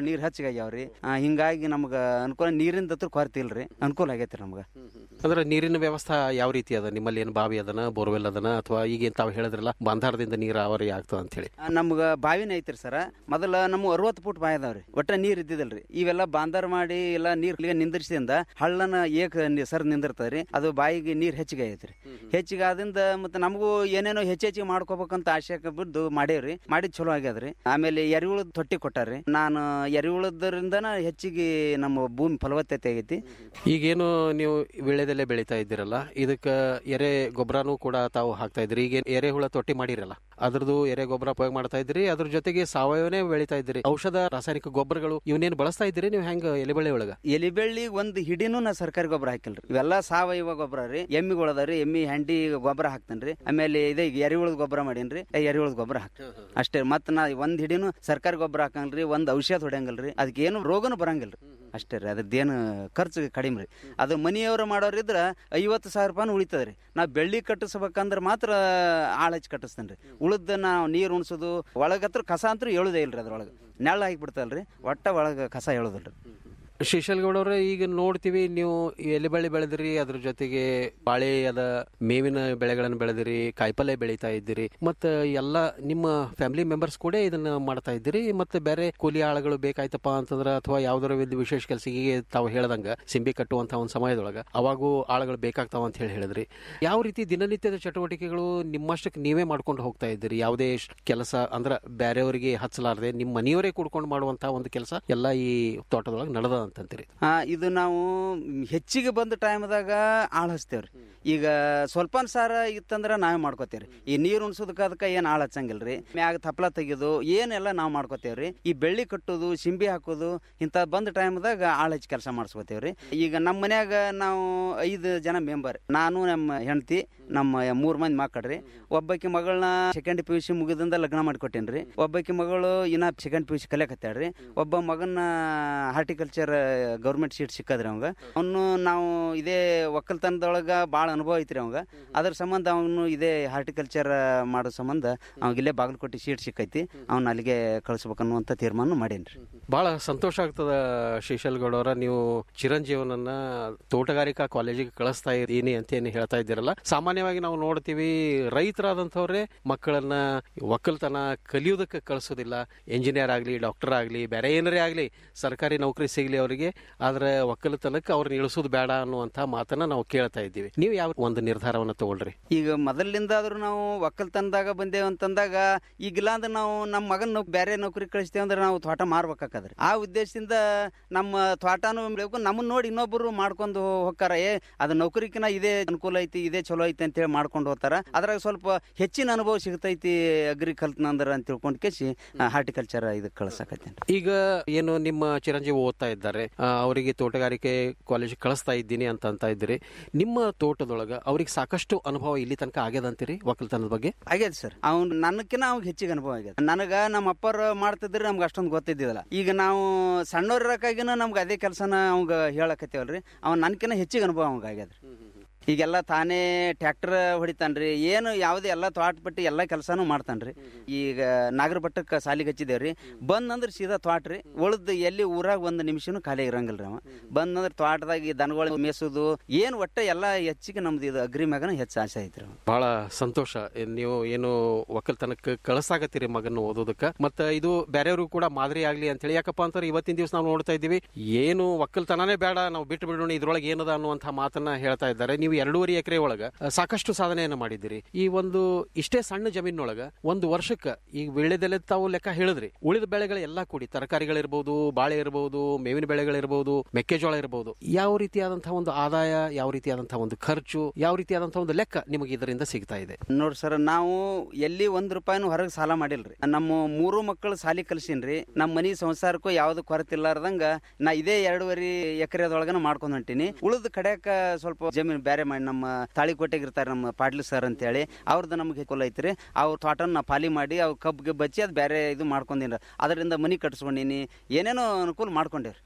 ನೀರ್ ಹೆಚ್ಚಿಗಾಗ್ಯಾವ್ರಿ ಆ, ಹಿಂಗಾಗಿ ನಮ್ಗ ಅನುಕೂಲ ನೀರಿಂದ ಹತ್ರ ಕೊರತೆ ಇಲ್ರಿ ಅನುಕೂಲ ಆಗೈತ್ರಿ ನಮ್ಗ ಅಂದ್ರೆ ನೀರಿನ ವ್ಯವಸ್ಥೆ ಯಾವ ರೀತಿ ಅದ ನಿಮ್ಮಲ್ಲಿ ಏನು ಬಾವಿ ಅದನ ಬೋರ್ವೆಲ್ ಅದನ ಅಥವಾ ಈಗ ತಾವು ಹೇಳಿದ್ರಲ್ಲ ಬಂಧಾರದಿಂದ ನೀರಾವರಿ ಆಗ್ತದ ಅಂತ ಹೇಳಿ ಆ, ನಮ್ಗ ಬಾವಿನ ಐತ್ರಿ ಸರ ಮೊದಲ ನಮ್ಮ ಅರವತ್ತು ಫುಟ್ ಬಾವಿ ಅದಾವ್ರಿ ಒಟ್ಟ ನೀರ್ ಇದ್ದಿದ್ದಲ್ರಿ ಇವೆಲ್ಲ ಬಾಂದಾರ್ ಮಾಡಿ ಎಲ್ಲ ನೀರ್ ಇಲ್ಲಿಗೆ ನಿಂದ್ರಿಸಿದಿಂದ ಹಳ್ಳನ ಏಕ ನಿ- ಸರ್ ನಿಂದಿರ್ತದ್ರಿ ಅದು ಬಾಯಿಗೆ ನೀರ್ ಹೆಚ್ಚಿಗೆ ಐತ್ರಿ ಹೆಚ್ಚಿಗೆ ಆದಿಂದ ಮತ್ತೆ ನಮಗೂ ಏನೇನೋ ಹೆಚ್ಚು ಹೆಚ್ಚಿಗೆ ಮಾಡ್ಕೋಬೇಕಂತ ಆಶೆ ಬಿದ್ದು ಮಾಡೇವ್ರಿ ಮಾಡಿದ್ ಚಲೋ ಆಗ್ಯದ್ರಿ ಆಮೇಲೆ ಎರಿಹುಳದ ತೊಟ್ಟಿ ಕೊಟ್ಟಾರ್ರಿ ನಾನು ಎರಿಹುಳದ್ರಿಂದನ ಹೆಚ್ಚಿಗೆ ನಮ್ಮ ಭೂಮಿ ಫಲವತ್ತತೆ ಆಗೈತಿ ಈಗೇನು ನೀವು ವಿಳೆದೆಲೆ ಬೆಳೀತಾ ಇದ್ದೀರಲ್ಲ ಇದಕ್ಕ ಎರೆ ಗೊಬ್ಬರನೂ ಕೂಡ ತಾವು ಹಾಕ್ತಾ ಇದ್ರಿ ಈಗ ಎರೆಹುಳ ತೊಟ್ಟಿ ಮಾಡಿರಲ್ಲ ಅದ್ರದ್ದು ಎರೆ ಗೊಬ್ಬರ ಉಪಯೋಗ ಮಾಡ್ತಾ ಇದ್ರಿ ಅದ್ರ ಜೊತೆಗೆ ಸಾವಯವನೇ ಬೆಳೀತಾ ಇದ್ರಿ ಔಷಧ ರಾಸಾಯನಿಕ ಗೊಬ್ಬರಗಳು ಇವನ್ನೇನು ಬಳಸ್ತಾ ಇದ್ದೀರಿ ನೀವು ಹೆಂಗ ಎಲೆಬಳ್ಳಿ ಒಳಗ ಎಲಿಬೆಳ್ಳಿ ಒಂದು ಹಿಡಿನೂ ನಾ ಸರ್ಕಾರಿ ಗೊಬ್ಬರ ಹಾಕಿಲ್ರಿ ಇವೆಲ್ಲ ಸಾವಯವ ಗೊಬ್ಬರ ರೀ ಎಮ್ಮಿಗಳು ಅದಾವ್ರಿ ಎಮ್ಮಿ ಹಂಡಿ ಗೊಬ್ಬರ ಹಾಕ್ತೇನ್ರಿ ಆಮೇಲೆ ಇದೇ ಎರಿಹುಳದ ಗೊಬ್ಬರ ಮಾಡೀನ್ರಿ ಎರಿಹುಳದ ಗೊಬ್ಬರ ಹಾಕ್ ಅಷ್ಟೇ ಮತ್ ನಾ ಒಂದ್ ಹಿಡಿನು ಸರ್ಕಾರಿ ಗೊಬ್ಬರ ಹಾಕಂಗಿಲ್ರಿ ಒಂದ್ ಔಷಧ ಹೊಡೆಯಂಗಿಲ್ರಿ ಅದಕ್ಕೆ ಏನು ರೋಗನು ಬರಂಗಿಲ್ರಿ ಅಷ್ಟೇ ರೀ ಅದ್ರದ್ದೇನು ಖರ್ಚು ಕಡಿಮೆ ರೀ ಅದು ಮನಿಯವರು ಮಾಡೋರಿದ್ರ ಐವತ್ತು ಸಾವಿರ ರೂಪಾಯಿ ಉಳಿತದ್ರಿ ನಾವು ಬೆಳ್ಳಿ ಕಟ್ಟಿಸ್ಬೇಕಂದ್ರೆ ಮಾತ್ರ ಆಳ್ ಹಚ್ಚಿ ಕಟ್ಟಿಸ್ತೇನೆ ರೀ ಉಳಿದ ನಾವು ನೀರು ಉಣ್ಸೋದು ಒಳಗತ್ರ ಕಸ ಅಂತೂ ಹೇಳುದೇ ಇಲ್ರಿ ಅದ್ರೊಳಗೆ ನೆಳ್ಳ ಹಾಕಿಬಿಡ್ತಲ್ರಿ ಒಟ್ಟ ಒಳಗೆ ಕಸ ಹೇಳೋದಿಲ್ರಿ ಶ್ರೀಶೈಲ್ಗೌಡವ್ರೆ ಈಗ ನೋಡ್ತೀವಿ ನೀವು ಎಲೆಬಳ್ಳಿ ಬೆಳೆದಿರಿ ಅದ್ರ ಜೊತೆಗೆ ಬಾಳೆ ಅದ ಮೇವಿನ ಬೆಳೆಗಳನ್ನು ಬೆಳೆದಿರಿ ಕಾಯಿಪಲ್ಯ ಬೆಳೀತಾ ಇದ್ದೀರಿ ಮತ್ತೆ ಎಲ್ಲ ನಿಮ್ಮ ಫ್ಯಾಮಿಲಿ ಮೆಂಬರ್ಸ್ ಕೂಡ ಇದನ್ನ ಮಾಡ್ತಾ ಇದ್ದೀರಿ ಮತ್ತೆ ಬೇರೆ ಕೂಲಿ ಆಳುಗಳು ಬೇಕಾಯ್ತಪ್ಪ ಅಂತಂದ್ರೆ ಅಥವಾ ಯಾವ್ದಾರ ಒಂದು ವಿಶೇಷ ಕೆಲಸಕ್ಕೆ ತಾವು ಹೇಳ್ದಂಗ ಸಿಂಬಿ ಕಟ್ಟುವಂತ ಒಂದು ಸಮಯದೊಳಗ ಅವಾಗೂ ಆಳುಗಳು ಬೇಕಾಗ್ತಾವ ಅಂತ ಹೇಳಿ ಹೇಳಿದ್ರಿ ಯಾವ ರೀತಿ ದಿನನಿತ್ಯದ ಚಟುವಟಿಕೆಗಳು ನಿಮ್ಮಷ್ಟಕ್ಕೆ ನೀವೇ ಮಾಡ್ಕೊಂಡು ಹೋಗ್ತಾ ಇದ್ದೀರಿ ಯಾವುದೇ ಶ್- ಕೆಲಸ ಅಂದ್ರೆ ಬೇರೆಯವರಿಗೆ ಹಚ್ಚಲಾರದೆ ನಿಮ್ಮ ಮನೆಯವರೇ ಕೂಡ್ಕೊಂಡು ಮಾಡುವಂತ ಒಂದು ಕೆಲಸ ಎಲ್ಲ ಈ ತೋಟದೊಳಗೆ ನಡೆದ ಅಂತಂತೀರಿ ಹಾ ಇದು ನಾವು ಹೆಚ್ಚಿಗೆ ಬಂದ ಟೈಮ್ದಾಗ ಆಳ್ ಹಚ್ತೇವ್ರಿ ಈಗ ಸ್ವಲ್ಪ ಸಾರ ಇತ್ತಂದ್ರ ನಾವೇ ಮಾಡ್ಕೋತೇವ್ರಿ ಈ ನೀರು ಉಣ್ಸೋದಕ್ಕ ಅದಕ್ಕ ಏನ್ ಆಳ್ ಹಚ್ಚಂಗಿಲ್ರಿ ಮ್ಯಾಗ ತಪ್ಲ ತೆಗೆಯೋದು ಏನೆಲ್ಲ ನಾವು ಮಾಡ್ಕೋತೇವ್ರಿ ಈ ಬೆಳ್ಳಿ ಕಟ್ಟೋದು ಸಿಂಬಿ ಹಾಕೋದು ಇಂಥ ಬಂದ ಟೈಮ್ದಾಗ ಆಳ್ ಹಚ್ಚಿ ಕೆಲಸ ಮಾಡಿಸ್ಕೋತೇವ್ರಿ ಈಗ ನಮ್ಮ ಮನ್ಯಾಗ ನಾವು ಐದು ಜನ ಮೆಂಬರ್ ನಾನು ನಮ್ಮ ಹೆಂಡತಿ ನಮ್ಮ ಮೂರ್ ಮಂದಿ ಮಕ್ಕಳ್ರಿ ಒಬ್ಬಾಕಿ ಮಗಳನ್ನ ಸೆಕೆಂಡ್ ಪಿ ಯು ಸಿ ಮುಗಿದಿಂದ ಲಗ್ನ ಮಾಡಿಕೊಟ್ಟೇನ್ರಿ ಒಬ್ಬಾಕಿ ಮಗಳು ಇನ್ನ ಸೆಕೆಂಡ್ ಪಿ ಯು ಸಿ ಕಲಿಯಕತ್ತಾಳ್ರಿ ಒಬ್ಬ ಮಗನ ಹಾರ್ಟಿಕಲ್ಚರ್ ಗೌರ್ಮೆಂಟ್ ಸೀಟ್ ಸಿಕ್ಕದ್ರಿ ಅವಂಗ ಅವನು ನಾವು ಇದೇ ಒಕ್ಕಲ್ತನದೊಳಗ ಭಾಳ ಅನುಭವ ಐತ್ರಿ ಅವಂಗ ಅದ್ರ ಸಂಬಂಧ ಅವನು ಇದೇ ಹಾರ್ಟಿಕಲ್ಚರ್ ಮಾಡೋ ಸಂಬಂಧ ಅವಾಗ ಇಲ್ಲೇ ಬಾಗಲಕೋಟೆ ಸೀಟ್ ಸಿಕ್ಕೈತಿ ಅವ್ನ ಅಲ್ಲಿಗೆ ಕಳಿಸ್ಬೇಕನ್ನುವಂತ ತೀರ್ಮಾನ ಮಾಡೇನ್ರಿ ಬಹಳ ಸಂತೋಷ ಆಗ್ತದ ಶ್ರೀಶೈಲ್ಗೌಡವರ ನೀವು ಚಿರಂಜೀವನನ್ನ ತೋಟಗಾರಿಕಾ ಕಾಲೇಜಿಗೆ ಕಳಿಸ್ತಾ ಇದ್ದೀನಿ ಅಂತ ಏನು ಹೇಳ್ತಾ ಇದ್ದೀರಲ್ಲ ಸಾಮಾನ್ಯವಾಗಿ ನಾವು ನೋಡ್ತೀವಿ ರೈತರಾದಂಥವ್ರೆ ಮಕ್ಕಳನ್ನ ಒಕ್ಕಲ್ತನ ಕಲಿಯೋದಕ್ಕೆ ಕಳಿಸೋದಿಲ್ಲ ಇಂಜಿನಿಯರ್ ಆಗಲಿ ಡಾಕ್ಟರ್ ಆಗಲಿ ಬೇರೆ ಏನಾರೇ ಆಗಲಿ ಸರ್ಕಾರಿ ನೌಕರಿ ಸಿಗಲಿ ಅವರಿಗೆ ಆದ್ರೆ ಒಕ್ಕಲತನಕ್ಕೆ ಅವ್ರನ್ನ ಇಳಿಸೋದು ಬೇಡ ಅನ್ನುವಂಥ ಮಾತನ್ನ ನಾವು ಕೇಳ್ತಾ ಇದ್ದೀವಿ ನೀವು ಯಾವ ಒಂದು ನಿರ್ಧಾರವನ್ನು ತಗೊಳ್ರಿ ಈಗ ಮೊದಲಿಂದ ಆದ್ರೂ ನಾವು ಒಕ್ಕಲ್ತನದಾಗ ಬಂದೇವ್ ಅಂತಂದಾಗ ಈಗಿಲ್ಲ ಅಂದ್ರೆ ನಾವು ನಮ್ಮ ಮಗನ ಬೇರೆ ನೌಕರಿ ಕಳಿಸ್ತೇವೆ ಅಂದ್ರೆ ನಾವು ತೋಟ ಮಾರ್ಬೇಕಾಕದ್ರಿ ಆ ಉದ್ದೇಶದಿಂದ ನಮ್ಮ ತೋಟನೂ ಬೆಳಕು ನಮ್ಮನ್ನ ನೋಡಿ ಇನ್ನೊಬ್ಬರು ಮಾಡ್ಕೊಂಡು ಹೋಗ್ತಾರ ಏ ಅದು ನೌಕರಿಕಿನ ಇದೇ ಅನುಕೂಲ ಐತಿ ಇದೇ ಚಲೋ ಐತಿ ಅಂತ ಹೇಳಿ ಮಾಡ್ಕೊಂಡು ಹೋಗ್ತಾರ ಅದ್ರಾಗ ಸ್ವಲ್ಪ ಹೆಚ್ಚಿನ ಅನುಭವ ಸಿಗ್ತೈತಿ ಅಗ್ರಿ ಕಲ್ತ್ನಂದ್ರ ಅಂತ ತಿಳ್ಕೊಂಡ್ ಕೇಸಿ ಹಾರ್ಟಿಕಲ್ಚರ್ ಇದಕ್ಕೆ ಕಳ್ಸಕತ್ತೇನೆ ಈಗ ಏನು ನಿಮ್ಮ ಚಿರಂಜೀವಿ ಓದ್ತಾ ಇದ್ದಾರೆ ಆ, ಅವರಿಗೆ ತೋಟಗಾರಿಕೆ ಕಾಲೇಜ್ ಕಳಿಸ್ತಾ ಇದ್ದೀನಿ ಅಂತ ಅಂತ ಇದ್ದೀರಿ ನಿಮ್ಮ ತೋಟದೊಳಗ ಅವ್ರಿಗೆ ಸಾಕಷ್ಟು ಅನುಭವ ಇಲ್ಲಿ ತನಕ ಆಗ್ಯದ ಅಂತೀರಿ ಒಕ್ಕಲ್ತನದ ಬಗ್ಗೆ ಆಗ್ಯದ ಸರ್ ಅವ್ನು ನನಕಿನ ಅವ್ಗೆ ಹೆಚ್ಚಿಗೆ ಅನುಭವ ಆಗ್ಯದ ನನಗ ನಮ್ಮ ಅಪ್ಪರ ಮಾಡ್ತಿದ್ರೆ ನಮ್ಗೆ ಅಷ್ಟೊಂದು ಗೊತ್ತಿದ್ದಿಲ್ಲ ಈಗ ನಾವು ಸಣ್ಣವ್ರಕ್ಕಾಗಿನ ನಮ್ಗೆ ಅದೇ ಕೆಲಸನ ಅವಂಗ ಹೇಳಕತ್ತೇವಲ್ರಿ ಅವ್ನು ನನ್ಕಿನ ಹೆಚ್ಚಿಗೆ ಅನುಭವ ಅವಂಗ ಆಗ್ಯದ್ರಿ ಈಗೆಲ್ಲ ತಾನೇ ಟ್ರ್ಯಾಕ್ಟರ್ ಹೊಡಿತಾನ್ರಿ ಏನು ಯಾವುದೇ ಎಲ್ಲ ತೋಟ ಪಟ್ಟಿ ಎಲ್ಲ ಕೆಲಸನೂ ಮಾಡ್ತಾನ್ರಿ ಈಗ ನಾಗರ ಭಟ್ಟಕ್ಕೆ ಸಾಲಿಗೆ ಹಚ್ಚಿದೇವ್ರಿ ಬಂದಂದ್ರೆ ಸೀದಾ ತೋಟ ರೀ ಉಳ್ದು ಎಲ್ಲಿ ಊರಾಗ ಒಂದು ನಿಮಿಷನೂ ಖಾಲಿ ಇರಂಗಿಲ್ರಿ ಅವ ಬಂದಂದ್ರೆ ತೋಟದಾಗ ಈ ದನಗಳು ಮೇಸೋದು ಏನು ಒಟ್ಟ ಎಲ್ಲ ಹೆಚ್ಚಿಗೆ ನಮ್ದು ಇದು ಅಗ್ರಿ ಮ್ಯಾಗನ ಹೆಚ್ಚು ಆಸೆ ಐತ್ರಿ ಅವ ಬಹಳ ಸಂತೋಷ ಏನ್ ನೀವು ಏನು ಒಕ್ಕಲ್ತನಕ್ಕೆ ಕಳಿಸಾಕತ್ತೀರಿ ಮಗನ ಓದೋದಕ್ಕ ಮತ್ತ ಇದು ಬೇರೆಯವ್ರಿಗೂ ಕೂಡ ಮಾದರಿ ಆಗ್ಲಿ ಅಂತ ಹೇಳಿ ಯಾಕಪ್ಪ ಅಂತಾರೆ ಇವತ್ತಿನ ದಿವಸ ನಾವು ನೋಡ್ತಾ ಇದ್ದೀವಿ ಏನು ಒಕ್ಕಲ್ತನನೇ ಬೇಡ ನಾವು ಬಿಟ್ಟು ಬಿಡೋಣ ಇದ್ರೊಳಗೆ ಏನದ ಅನ್ನುವಂಥ ಮಾತನ್ನ ಹೇಳ್ತಾ ಇದ್ದಾರೆ ನೀವು ಎರಡೂವರೆ ಎಕರೆ ಒಳಗ ಅ, ಸಾಕಷ್ಟು ಸಾಧನೆಯನ್ನ ಮಾಡಿದಿರಿ ಈ ಒಂದು ಇಷ್ಟೇ ಸಣ್ಣ ಜಮೀನೊಳಗ ಒಂದು ವರ್ಷಕ್ಕ ಈಗ ಬೆಳೆದೆಲೆ ತಾವು ಲೆಕ್ಕ ಹೇಳಿದ್ರಿ ಉಳಿದ ಬೆಳೆಗಳು ಎಲ್ಲಾ ಕೂಡಿ ತರಕಾರಿಗಳಿರ್ಬೋದು ಬಾಳೆ ಇರಬಹುದು ಮೇವಿನ ಬೆಳೆಗಳಿರ್ಬೋದು ಮೆಕ್ಕೆಜೋಳ ಇರಬಹುದು ಯಾವ ರೀತಿಯಾದಂತಹ ಒಂದು ಆದಾಯ ಯಾವ ರೀತಿಯಾದಂತಹ ಒಂದು ಖರ್ಚು ಯಾವ ರೀತಿಯಾದಂತಹ ಒಂದು ಲೆಕ್ಕ ನಿಮಗೆ ಇದರಿಂದ ಸಿಗ್ತಾ ಇದೆ ನೋಡ್ರಿ ಸರ್ ನಾವು ಎಲ್ಲಿ ಒಂದ್ ರೂಪಾಯಿನೂ ಹೊರಗೆ ಸಾಲ ಮಾಡಿಲ್ರಿ ನಮ್ಮ ಮೂರು ಮಕ್ಕಳು ಸಾಲಿ ಕಲ್ಸಿನ್ರಿ ನಮ್ಮ ಮನಿ ಸಂಸಾರಕ್ಕೂ ಯಾವ್ದು ಕೊರತೆ ಇಲ್ಲಾರ್ದಂಗ ನಾ ಇದೇ ಎರಡೂವರೆ ಎಕರೆದೊಳಗನ ಮಾಡ್ಕೊಂಡ್ ಹೊಂಟೀನಿ ಉಳಿದ ಕಡೆಕ ಸ್ವಲ್ಪ ಜಮೀನು ಬೇರೆ ಮಾಡಿ ನಮ್ಮ ತಾಳಿಕೋಟೆಗೆ ಇರ್ತಾರೆ ನಮ್ಮ ಪಾಟ್ಲಿ ಸರ್ ಅಂತ ಹೇಳಿ ಅವ್ರದ್ದು ನಮ್ಗೆ ಕುಲ ಐತ್ರಿ ಅವ್ರ ತೋಟನ ನಾ ಪಾಲಿ ಮಾಡಿ ಅವ್ ಕಬ್ಬಿಗೆ ಬಚ್ಚಿ ಅದು ಬೇರೆ ಇದು ಮಾಡ್ಕೊಂಡೀನಿ ಅದರಿಂದ ಮನಿ ಕಟ್ಸ್ಕೊಂಡೀನಿ ಏನೇನೋ ಅನುಕೂಲ ಮಾಡ್ಕೊಂಡೇವ್ರಿ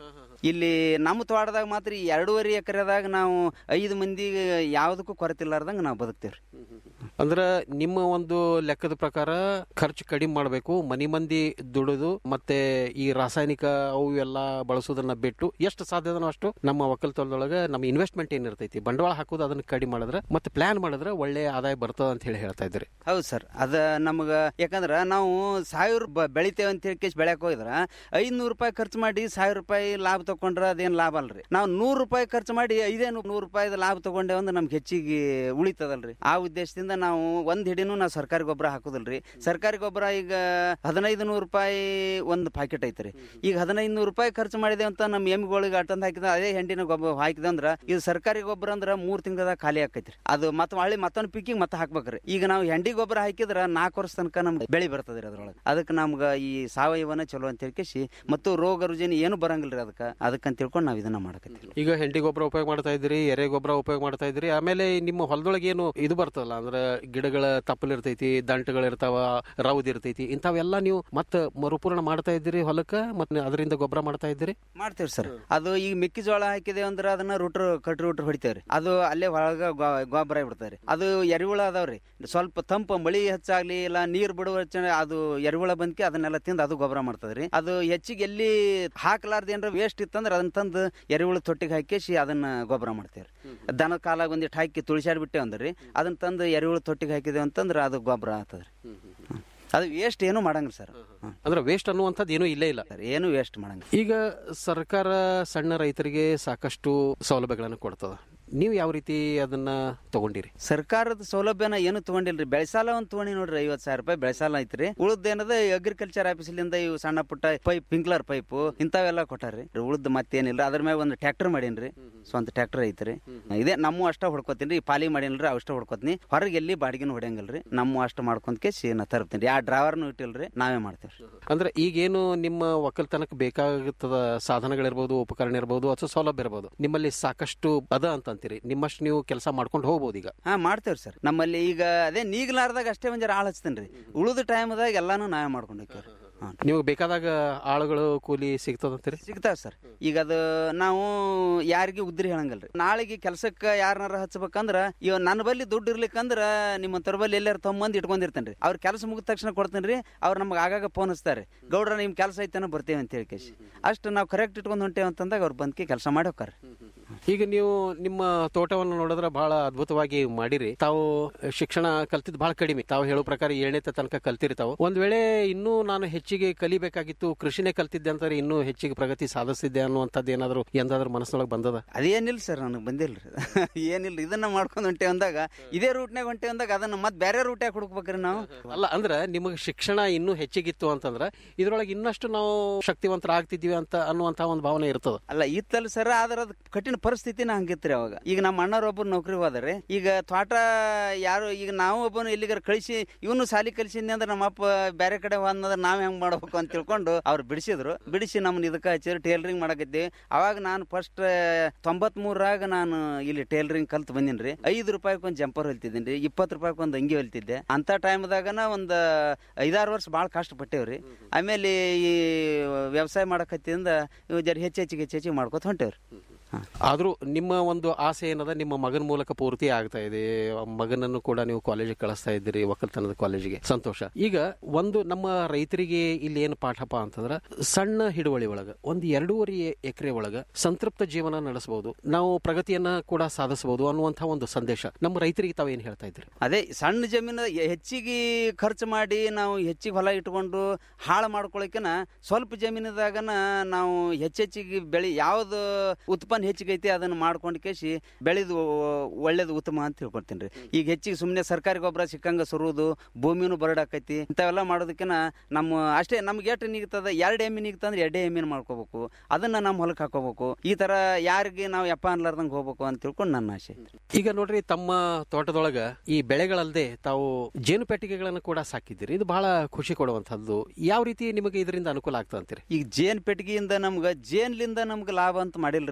ಇಲ್ಲಿ ನಮ್ಮ ತೋಟದಾಗ ಮಾತ್ರ ಈ ಎರಡೂವರೆ ಎಕರೆದಾಗ ನಾವು ಐದು ಮಂದಿ ಯಾವುದಕ್ಕೂ ಕೊರತಿಲ್ಲಾರ್ದಂಗೆ ನಾವು ಬದುಕ್ತೇವ್ರಿ ಅಂದ್ರ ನಿಮ್ಮ ಒಂದು ಲೆಕ್ಕದ ಪ್ರಕಾರ ಖರ್ಚು ಕಡಿಮೆ ಮಾಡಬೇಕು ಮನಿ ಮಂದಿ ದುಡಿದು ಮತ್ತೆ ಈ ರಾಸಾಯನಿಕ ಅವು ಎಲ್ಲ ಬಳಸೋದನ್ನ ಬಿಟ್ಟು ಎಷ್ಟು ಸಾಧ್ಯದನೋ ಅಷ್ಟು ನಮ್ಮ ಒಕ್ಕಲ್ತನದೊಳಗೆ ನಮ್ಮ ಇನ್ವೆಸ್ಟ್ಮೆಂಟ್ ಏನಿರ್ತೈತಿ ಬಂಡವಾಳ ಹಾಕೋದು ಅದನ್ನ ಕಡಿಮೆ ಮಾಡಿದ್ರೆ ಮತ್ತೆ ಪ್ಲಾನ್ ಮಾಡಿದ್ರೆ ಒಳ್ಳೆ ಆದಾಯ ಬರ್ತದ ಅಂತ ಹೇಳಿ ಹೇಳ್ತಾ ಇದ್ರಿ ಹೌದು ಸರ್ ಅದ ನಮಗ ಯಾಕಂದ್ರ ನಾವು ಸಾವಿರ ಬ- ಬೆಳಿತೇವೆ ಅಂತ ಹೇಳಿ ಕೇಸ್ ಬೆಳ್ಯಾಕ ಹೋಗಿದ್ರ ಐದ್ನೂರು ರೂಪಾಯಿ ಖರ್ಚು ಮಾಡಿ ಸಾವಿರ ರೂಪಾಯಿ ಲಾಭ ತಕೊಂಡ್ರ ಅದೇನ್ ಲಾಭ ಅಲ್ರಿ ನಾವು ನೂರು ರೂಪಾಯಿ ಖರ್ಚು ಮಾಡಿ ಐದೇ ನೂರು ರೂಪಾಯಿದ ಲಾಭ ತಗೊಂಡೆ ಒಂದು ನಮ್ಗೆ ಹೆಚ್ಚಿಗೆ ಉಳಿತದಲ್ರಿ ಆ ಉದ್ದೇಶದಿಂದ ನಾವು ಒಂದ್ ಹಿಡಿನೂ ನಾವು ಸರ್ಕಾರಿ ಗೊಬ್ಬರ ಹಾಕುದಿಲ್ರಿ ಸರ್ಕಾರಿ ಗೊಬ್ಬರ ಈಗ ಹದಿನೈದು ನೂರು ರೂಪಾಯಿ ಒಂದು ಪ್ಯಾಕೆಟ್ ಐತ್ರಿ ಈಗ ಹದಿನೈದು ನೂರು ರೂಪಾಯಿ ಖರ್ಚು ಮಾಡಿದೆ ಅಂತ ನಮ್ಮ ಎಮ್ಮಿಗಳಿಗೆ ಅಟಂದ್ ಹಾಕಿದ ಅದೇ ಹೆಂಡಿನ ಗೊಬ್ಬರ ಹಾಕಿದ ಅಂದ್ರ ಇದು ಸರ್ಕಾರಿ ಗೊಬ್ಬರ ಅಂದ್ರ ಮೂರ್ ತಿಂಗಳದಾಗ ಖಾಲಿ ಆಕೈತ್ರಿ ಅದು ಮತ್ತೆ ಹೊಳ್ಳಿ ಮತ್ತೊಂದು ಪಿಕ್ಕಿಗೆ ಮತ್ತೆ ಹಾಕ್ಬೇಕ್ರಿ ಈಗ ನಾವು ಹೆಂಡಿ ಗೊಬ್ಬರ ಹಾಕಿದ್ರ ನಾಲ್ಕು ವರ್ಷ ತನಕ ನಮ್ಗೆ ಬೆಳಿ ಬರ್ತದ್ರಿ ಅದ್ರೊಳಗೆ ಅದಕ್ಕೆ ನಮ್ಗೆ ಈ ಸಾವಯವನ ಚಲೋ ಅಂತ ಹೇಳ್ಕೇಸಿ ಮತ್ತು ರೋಗ ರುಜಿನ ಏನು ಬರಂಗಿಲ್ರಿ ಅದಕ್ಕೆ ಅದಕ್ಕಂತ ತಿಳ್ಕೊಂಡು ನಾವು ಇದನ್ನ ಮಾಡಕತ್ತೀವಿ ಈಗ ಹೆಂಡಿ ಗೊಬ್ಬರ ಉಪಯೋಗ ಮಾಡ್ತಾ ಇದ್ರಿ ಎರೆ ಗೊಬ್ಬರ ಉಪಯೋಗ ಮಾಡ್ತಾ ಇದ್ರಿ ಆಮೇಲೆ ನಿಮ್ಮ ಹೊಲದೊಳಗೆ ಏನು ಇದು ಬರ್ತದಲ್ಲ ಅಂದ್ರೆ ಗಿಡಗಳ ತಪ್ಪಲ್ ಇರ್ತೈತಿ ದಂಟಗಳು ಇರ್ತಾವ ರೌದ್ ಇರ್ತೈತಿ ಇಂಥವೆಲ್ಲ ನೀವು ಮತ್ತೆ ಮರುಪೂರ್ಣ ಮಾಡ್ತಾ ಇದ್ದೀರಿ ಹೊಲಕ್ಕ ಮತ್ತೆ ಅದರಿಂದ ಗೊಬ್ಬರ ಮಾಡ್ತಾ ಇದ್ದೀರಿ ಮಾಡ್ತೇವ್ರಿ ಸರ್ ಅದು ಈಗ ಮೆಕ್ಕೆಜೋಳ ಹಾಕಿದೇವ್ ಅಂದ್ರೆ ಅದನ್ನ ರೂಟ್ರ್ ಕಟ್ ರೂಟ್ರ್ ಹೊಡಿತೇವ್ರಿ ಅದು ಅಲ್ಲೇ ಒಳಗ ಗೊ- ಗೊಬ್ಬರ ಬಿಡ್ತಾವ್ರಿ ಅದು ಎರಿಹುಳ ಅದಾವ್ರಿ ಸ್ವಲ್ಪ ತಂಪು ಮಳಿ ಹೆಚ್ಚಾಗ್ಲಿ ಇಲ್ಲ ನೀರ್ ಬಿಡುವ ಹೆಚ್ಚ- ಅದು ಎರಿಹುಳ ಬಂದ್ಕೆ ಅದನ್ನೆಲ್ಲ ತಿಂದು ಅದು ಗೊಬ್ಬರ ಮಾಡ್ತದ್ರಿ ಅದು ಹೆಚ್ಚಿಗೆ ಎಲ್ಲಿ ಹಾಕ್ಲಾರ್ದ ಏನಾರ ವೇಸ್ಟ್ ಇತ್ತಂದ್ರೆ ಅದನ್ನ ತಂದು ಎರಿಹುಳ ತೊಟ್ಟಿಗೆ ಹಾಕಿಸಿ ಅದನ್ನ ಗೊಬ್ಬರ ಮಾಡ್ತೇವ್ರಿ ದನ ಕಾಲಾಗ ಒಂದಿಟ್ಟು ಹಾಕಿ ತುಳಿಸಾಡ್ ಬಿಟ್ಟೆ ಅಂದ್ರಿ ಅದನ್ನ ತಂದು ಎರಿಹುಳ ತೊಟ್ಟಿಗೆ ಹಾಕಿದೇವ್ ಅಂತಂದ್ರೆ ಅದು ಗೊಬ್ಬರ ಆಗ್ತದ್ರಿ ಹ್ಮ್. ಅದು ವೇಸ್ಟ್ ಏನು ಮಾಡಂಗಿಲ್ಲ ಸರ್ ಅಂದ್ರೆ ವೇಸ್ಟ್ ಅನ್ನುವಂಥದ್ದು ಏನೂ ಇಲ್ಲೇ ಇಲ್ಲ ಏನು ವೇಸ್ಟ್ ಮಾಡಂಗಿಲ್ಲ ಈಗ ಸರ್ಕಾರ ಸಣ್ಣ ರೈತರಿಗೆ ಸಾಕಷ್ಟು ಸೌಲಭ್ಯಗಳನ್ನು ಕೊಡ್ತದ ನೀವು ಯಾವ ರೀತಿ ಅದನ್ನ ತಗೊಂಡಿರಿ ಸರ್ಕಾರದ ಸೌಲಭ್ಯನ ಏನು ತಗೊಂಡಿಲ್ರಿ ಬೆಳೆಸಾಲ ಒಂದ್ ತಗೊಂಡಿ ನೋಡ್ರಿ ಐವತ್ ಸಾವಿರ ರೂಪಾಯಿ ಬೆಳೆಸಾಲ ಐತ್ರಿ ಉಳ್ದ ಏನದ ಅಗ್ರಿಕಲ್ಚರ್ ಆಫೀಸ್ಲಿಂದ ಇವು ಸಣ್ಣ ಪುಟ್ಟ ಪೈಪ್ ಪಿಂಕ್ಲರ್ ಪೈಪ್ ಇಂಥವೆಲ್ಲ ಕೊಟ್ಟಾರ್ರಿ ಉಳ್ದ ಮತ್ತೇನಿಲ್ಲ ಅದ್ರ ಮ್ಯಾಗ ಒಂದು ಟ್ರ್ಯಾಕ್ಟರ್ ಮಾಡೀನ್ರಿ ಸ್ವಂತ ಟ್ರ್ಯಾಕ್ಟರ್ ಐತ್ರಿ ಇದೇ ನಮ್ಮ ಅಷ್ಟ ಹೊಡ್ಕೋತೀನಿ ಪಾಲಿ ಮಾಡೀನ್ರಿ ಅಷ್ಟ ಹೊಡ್ಕೋತೀನಿ ಹೊರಗೆ ಎಲ್ಲಿ ಬಾಡಿಗೆನು ಹೊಡ್ಯಂಗಿಲ್ರಿ ನಮ್ಮ ಅಷ್ಟ ಮಾಡ್ಕೊಂಡ್ ಕೇಸಿ ನಾ ತರ್ತೀನಿ ಯಾ ಡ್ರೈವರ್ನು ಇಟ್ಟಿಲ್ರಿ ನಾವೇ ಮಾಡ್ತೇವ್ರಿ ಅಂದ್ರೆ ಈಗೇನು ನಿಮ್ಮ ಒಕ್ಕಲ್ತನಕ್ಕೆ ಬೇಕಾಗುತ್ತದ ಸಾಧನಗಳಿರ್ಬೋದು ಉಪಕರಣ ಇರ್ಬೋದು ಅಥವಾ ಸೌಲಭ್ಯ ಇರ್ಬೋದು ನಿಮ್ಮಲ್ಲಿ ಸಾಕಷ್ಟು ಅದ ಅಂತ ಅಂತೀರಿ ನಿಮ್ಮಷ್ಟು ನೀವು ಕೆಲಸ ಮಾಡ್ಕೊಂಡು ಹೋಗ್ಬೋದು ಈಗ ಹಾ ಮಾಡ್ತೇವ್ರಿ ಸರ್ ನಮ್ಮಲ್ಲಿ ಈಗ ಅದೇ ನೀಗ್ಲಾರ್ದಾಗ ಅಷ್ಟೇ ಒಂಜರ ಆಳ್ ಹಚ್ತೇನ್ರಿ ಉಳಿದ ಟೈಮ್ದಾಗ ಎಲ್ಲಾನು ನಾವೇ ಮಾಡ್ಕೊಂಡು ಹೋಗ್ತೇವ್ರಿ ನಿಮಗೆ ಬೇಕಾದಾಗ ಆಳುಗಳು ಕೂಲಿ ಸಿಗ್ತದಂತೀರಿ ಸಿಗ್ತಾವ ಸರ್ ಈಗ ಅದು ನಾವು ಯಾರಿಗೆ ಉದ್ರಿ ಹೇಳಂಗಲ್ರಿ ನಾಳೆಗೆ ಕೆಲ್ಸಕ್ಕೆ ಯಾರನ್ನಾರ ಹಚ್ಬೇಕಂದ್ರ ಇವ ನನ್ನ ಬಲ್ಲಿ ದುಡ್ಡು ಇರ್ಲಿಕ್ಕಂದ್ರ ನಿಮ್ಮ ತರ ಬಲ್ಲಿ ಎಲ್ಲಾರು ತೊಂಬಂದ್ ಇಟ್ಕೊಂಡಿರ್ತೇನ್ರಿ ಅವ್ರ ಕೆಲಸ ಮುಗಿದ ತಕ್ಷಣ ಕೊಡ್ತೇನ್ರಿ ಅವ್ರು ನಮ್ಗೆ ಆಗಾಗ ಫೋನ್ ಹಚ್ತಾರೆ ಗೌಡ್ರ ನಿಮ್ ಕೆಲಸ ಐತೇನೋ ಬರ್ತೇವೆ ಅಂತ ಹೇಳಿ ಕೇಸಿ ಅಷ್ಟು ನಾವು ಕರೆಕ್ಟ್ ಇಟ್ಕೊಂಡು ಹೊಂಟೇವೆ ಅಂತಂದಾಗ ಅವ್ರು ಬಂದ್ಕೆ ಕೆಲಸ ಮಾಡಿ ಹೋಗ್ತಾರೆ ಈಗ ನೀವು ನಿಮ್ಮ ತೋಟವನ್ನು ನೋಡಿದ್ರೆ ಬಹಳ ಅದ್ಭುತವಾಗಿ ಮಾಡಿರಿ ತಾವು ಶಿಕ್ಷಣ ಕಲ್ತಿದ್ ಬಹಳ ಕಡಿಮೆ ತಾವು ಹೇಳೋ ಪ್ರಕಾರ ಏಳನೇ ತನಕ ಕಲ್ತಿರಿ ತಾವು ಒಂದ್ ವೇಳೆ ಇನ್ನೂ ನಾನು ಹೆಚ್ಚಿಗೆ ಕಲಿಬೇಕಾಗಿತ್ತು ಕೃಷಿನೇ ಕಲ್ತಿದ್ದೆ ಅಂತಾರೆ ಇನ್ನೂ ಹೆಚ್ಚಿಗೆ ಪ್ರಗತಿ ಸಾಧಿಸಿದ್ದೆ ಅನ್ನುವಂಥದ್ದು ಏನಾದ್ರು ಎಂದಾದ್ರೂ ಮನಸ್ಸೊಳಗೆ ಬಂದದ ಅದೇನಿಲ್ಲ ಸರ್ ನನಗೆ ಬಂದಿಲ್ರಿ ಏನಿಲ್ಲ ಇದನ್ನ ಮಾಡ್ಕೊಂಡು ಹೊಂಟೇವೆ ಅಂದಾಗ ಇದೇ ರೂಟ್ನಾಗ ಹೊಂಟೇವೆ ಅಂದಾಗ ಅದನ್ನ ಮತ್ತೆ ಬೇರೆ ರೂಟ್ಯಾಗ ಹುಡುಕ್ಬೇಕ್ರಿ ನಾವು ಅಲ್ಲ ಅಂದ್ರೆ ನಿಮಗೆ ಶಿಕ್ಷಣ ಇನ್ನೂ ಹೆಚ್ಚಿಗಿತ್ತು ಅಂತಂದ್ರೆ ಇದ್ರೊಳಗೆ ಇನ್ನಷ್ಟು ನಾವು ಶಕ್ತಿವಂತರಾಗ್ತಿದ್ವಿ ಅಂತ ಅನ್ನುವಂತ ಒಂದು ಭಾವನೆ ಇರ್ತದ ಅಲ್ಲ ಇತ್ತಲ್ಲ ಸರ್ ಆದ್ರೆ ಅದು ಕಠಿಣ ಪರಿಸ್ಥಿತಿನ ಹಂಗಿತ್ರಿ ಅವಾಗ ಈಗ ನಮ್ಮ ಅಣ್ಣರೊಬ್ಬರು ನೌಕರಿ ಹೋದ್ರಿ ಈಗ ತೋಟ ಯಾರು ಈಗ ನಾವು ಒಬ್ಬನು ಎಲ್ಲಿಗಾರ ಕಳಿಸಿ ಇವನು ಸಾಲಿ ಕಲಿಸಿದ್ನಿ ಅಂದ್ರೆ ನಮ್ಮ ಅಪ್ಪ ಬೇರೆ ಕಡೆ ಹೋದ್ನಂದ್ರೆ ನಾವ್ ಹೆಂಗ್ ಮಾಡ್ಬೇಕು ಅಂತ ತಿಳ್ಕೊಂಡು ಅವ್ರು ಬಿಡಿಸಿದ್ರು ಬಿಡಿಸಿ ನಮ್ಮನ್ನ ಇದಕ್ಕೆ ಹಚ್ಚಿದ್ರು ಟೇಲರಿಂಗ್ ಮಾಡಕತ್ತೀವಿ ಅವಾಗ ನಾನು ಫಸ್ಟ್ ತೊಂಬತ್ ಮೂರಾಗ ನಾನು ಇಲ್ಲಿ ಟೇಲರಿಂಗ್ ಕಲ್ತ್ ಬಂದಿನ್ರಿ ಐದು ರೂಪಾಯಿಗೆ ಒಂದು ಜಂಪರ್ ಹೊಲ್ತಿದ್ದೀನಿ ರೀ ಇಪ್ಪತ್ತು ರೂಪಾಯಿಗೆ ಒಂದು ಅಂಗಿ ಹೊಲ್ತಿದ್ದೆ ಅಂತ ಟೈಮ್ದಾಗನ ಒಂದು ಐದಾರು ವರ್ಷ ಭಾಳ ಕಷ್ಟಪಟ್ಟೇವ್ರಿ ಆಮೇಲೆ ಈ ವ್ಯವಸಾಯ ಮಾಡಕತ್ತಿಂದ ಇವ್ ಜರ ಹೆಚ್ಚು ಹೆಚ್ಚಿಗೆ ಹೆಚ್ಚು ಹೆಚ್ಚಿಗೆ ಮಾಡ್ಕೊತ ಹೊಂಟೇವ್ರಿ ಆದ್ರೂ ನಿಮ್ಮ ಒಂದು ಆಸೆ ಏನದ ನಿಮ್ಮ ಮಗನ ಮೂಲಕ ಪೂರ್ತಿ ಆಗ್ತಾ ಇದೆ ಮಗನನ್ನು ಕೂಡ ನೀವು ಕಾಲೇಜಿಗೆ ಕಳಿಸ್ತಾ ಇದ್ದೀರಿ ಒಕ್ಕಲ್ತನದ ಕಾಲೇಜಿಗೆ ಸಂತೋಷ ಈಗ ಒಂದು ನಮ್ಮ ರೈತರಿಗೆ ಇಲ್ಲಿ ಏನು ಪಾಠಪ ಅಂತಂದ್ರ ಸಣ್ಣ ಹಿಡುವಳಿ ಒಳಗ ಒಂದು ಎರಡೂವರೆ ಎಕರೆ ಒಳಗ ಸಂತೃಪ್ತ ಜೀವನ ನಡೆಸಬಹುದು ನಾವು ಪ್ರಗತಿಯನ್ನ ಕೂಡ ಸಾಧಿಸಬಹುದು ಅನ್ನುವಂತ ಒಂದು ಸಂದೇಶ ನಮ್ಮ ರೈತರಿಗೆ ತಾವು ಏನ್ ಹೇಳ್ತಾ ಇದ್ದೀರಿ ಅದೇ ಸಣ್ಣ ಜಮೀನು ಹೆಚ್ಚಿಗೆ ಖರ್ಚು ಮಾಡಿ ನಾವು ಹೆಚ್ಚಿಗೆ ಹೊಲ ಇಟ್ಕೊಂಡು ಹಾಳು ಮಾಡ್ಕೊಳಕಿನ ಸ್ವಲ್ಪ ಜಮೀನದಾಗನ ನಾವು ಹೆಚ್ಚೆಚ್ಚಿಗೆ ಬೆಳಿ ಯಾವ್ದು ಉತ್ಪನ್ನ ಹೆಚ್ಚಿಗೈತಿ ಅದನ್ನ ಮಾಡ್ಕೊಂಡು ಕೇಸಿ ಬೆಳೆದು ಒಳ್ಳೇದು ಉತ್ತಮ ಅಂತ ತಿಳ್ಕೊಳ್ತೀನಿ ರೀ ಈಗ ಹೆಚ್ಚಿಗೆ ಸುಮ್ಮನೆ ಸರ್ಕಾರಿ ಗೊಬ್ಬರ ಸಿಕ್ಕಂಗ ಸುರುವುದು ಭೂಮಿನೂ ಬರಡಾಕೈತಿ ಇಂಥವೆಲ್ಲ ಮಾಡೋದಕ್ಕಿನ ನಮ್ಮ ಅಷ್ಟೇ ನಮ್ಗೆ ಎಷ್ಟು ನಿಗ್ತದ ಎರಡು ಎಮ್ಮೆ ನಿಗ್ತಂದ್ರೆ ಎರಡೇ ಎಮ್ಮಿನ ಮಾಡ್ಕೋಬೇಕು ಅದನ್ನ ನಮ್ಮ ಹೊಲಕ್ಕೆ ಹಾಕೋಬೇಕು ಈ ತರ ಯಾರಿಗೆ ನಾವು ಯಪ್ಪ ಅನ್ಲಾರ್ದಂಗೆ ಹೋಗ್ಬೇಕು ಅಂತ ತಿಳ್ಕೊಂಡು ನನ್ನ ಆಸೆ ಈಗ ನೋಡ್ರಿ ತಮ್ಮ ತೋಟದೊಳಗ ಈ ಬೆಳೆಗಳಲ್ಲದೆ ತಾವು ಜೇನು ಪೆಟ್ಟಿಗೆಗಳನ್ನು ಕೂಡ ಸಾಕಿದ್ದೀರಿ ಇದು ಬಹಳ ಖುಷಿ ಕೊಡುವಂತದ್ದು ಯಾವ ರೀತಿ ನಿಮಗೆ ಇದರಿಂದ ಅನುಕೂಲ ಆಗ್ತದೆ ಅಂತೀರಿ ಈಗ ಜೇನ್ ಪೆಟ್ಟಿಗೆಯಿಂದ ನಮ್ಗೆ ಜೇನ್ಲಿಂದ ನಮ್ಗೆ ಲಾಭ ಅಂತ ಮಾಡಿಲ್ರಿ ನಾನು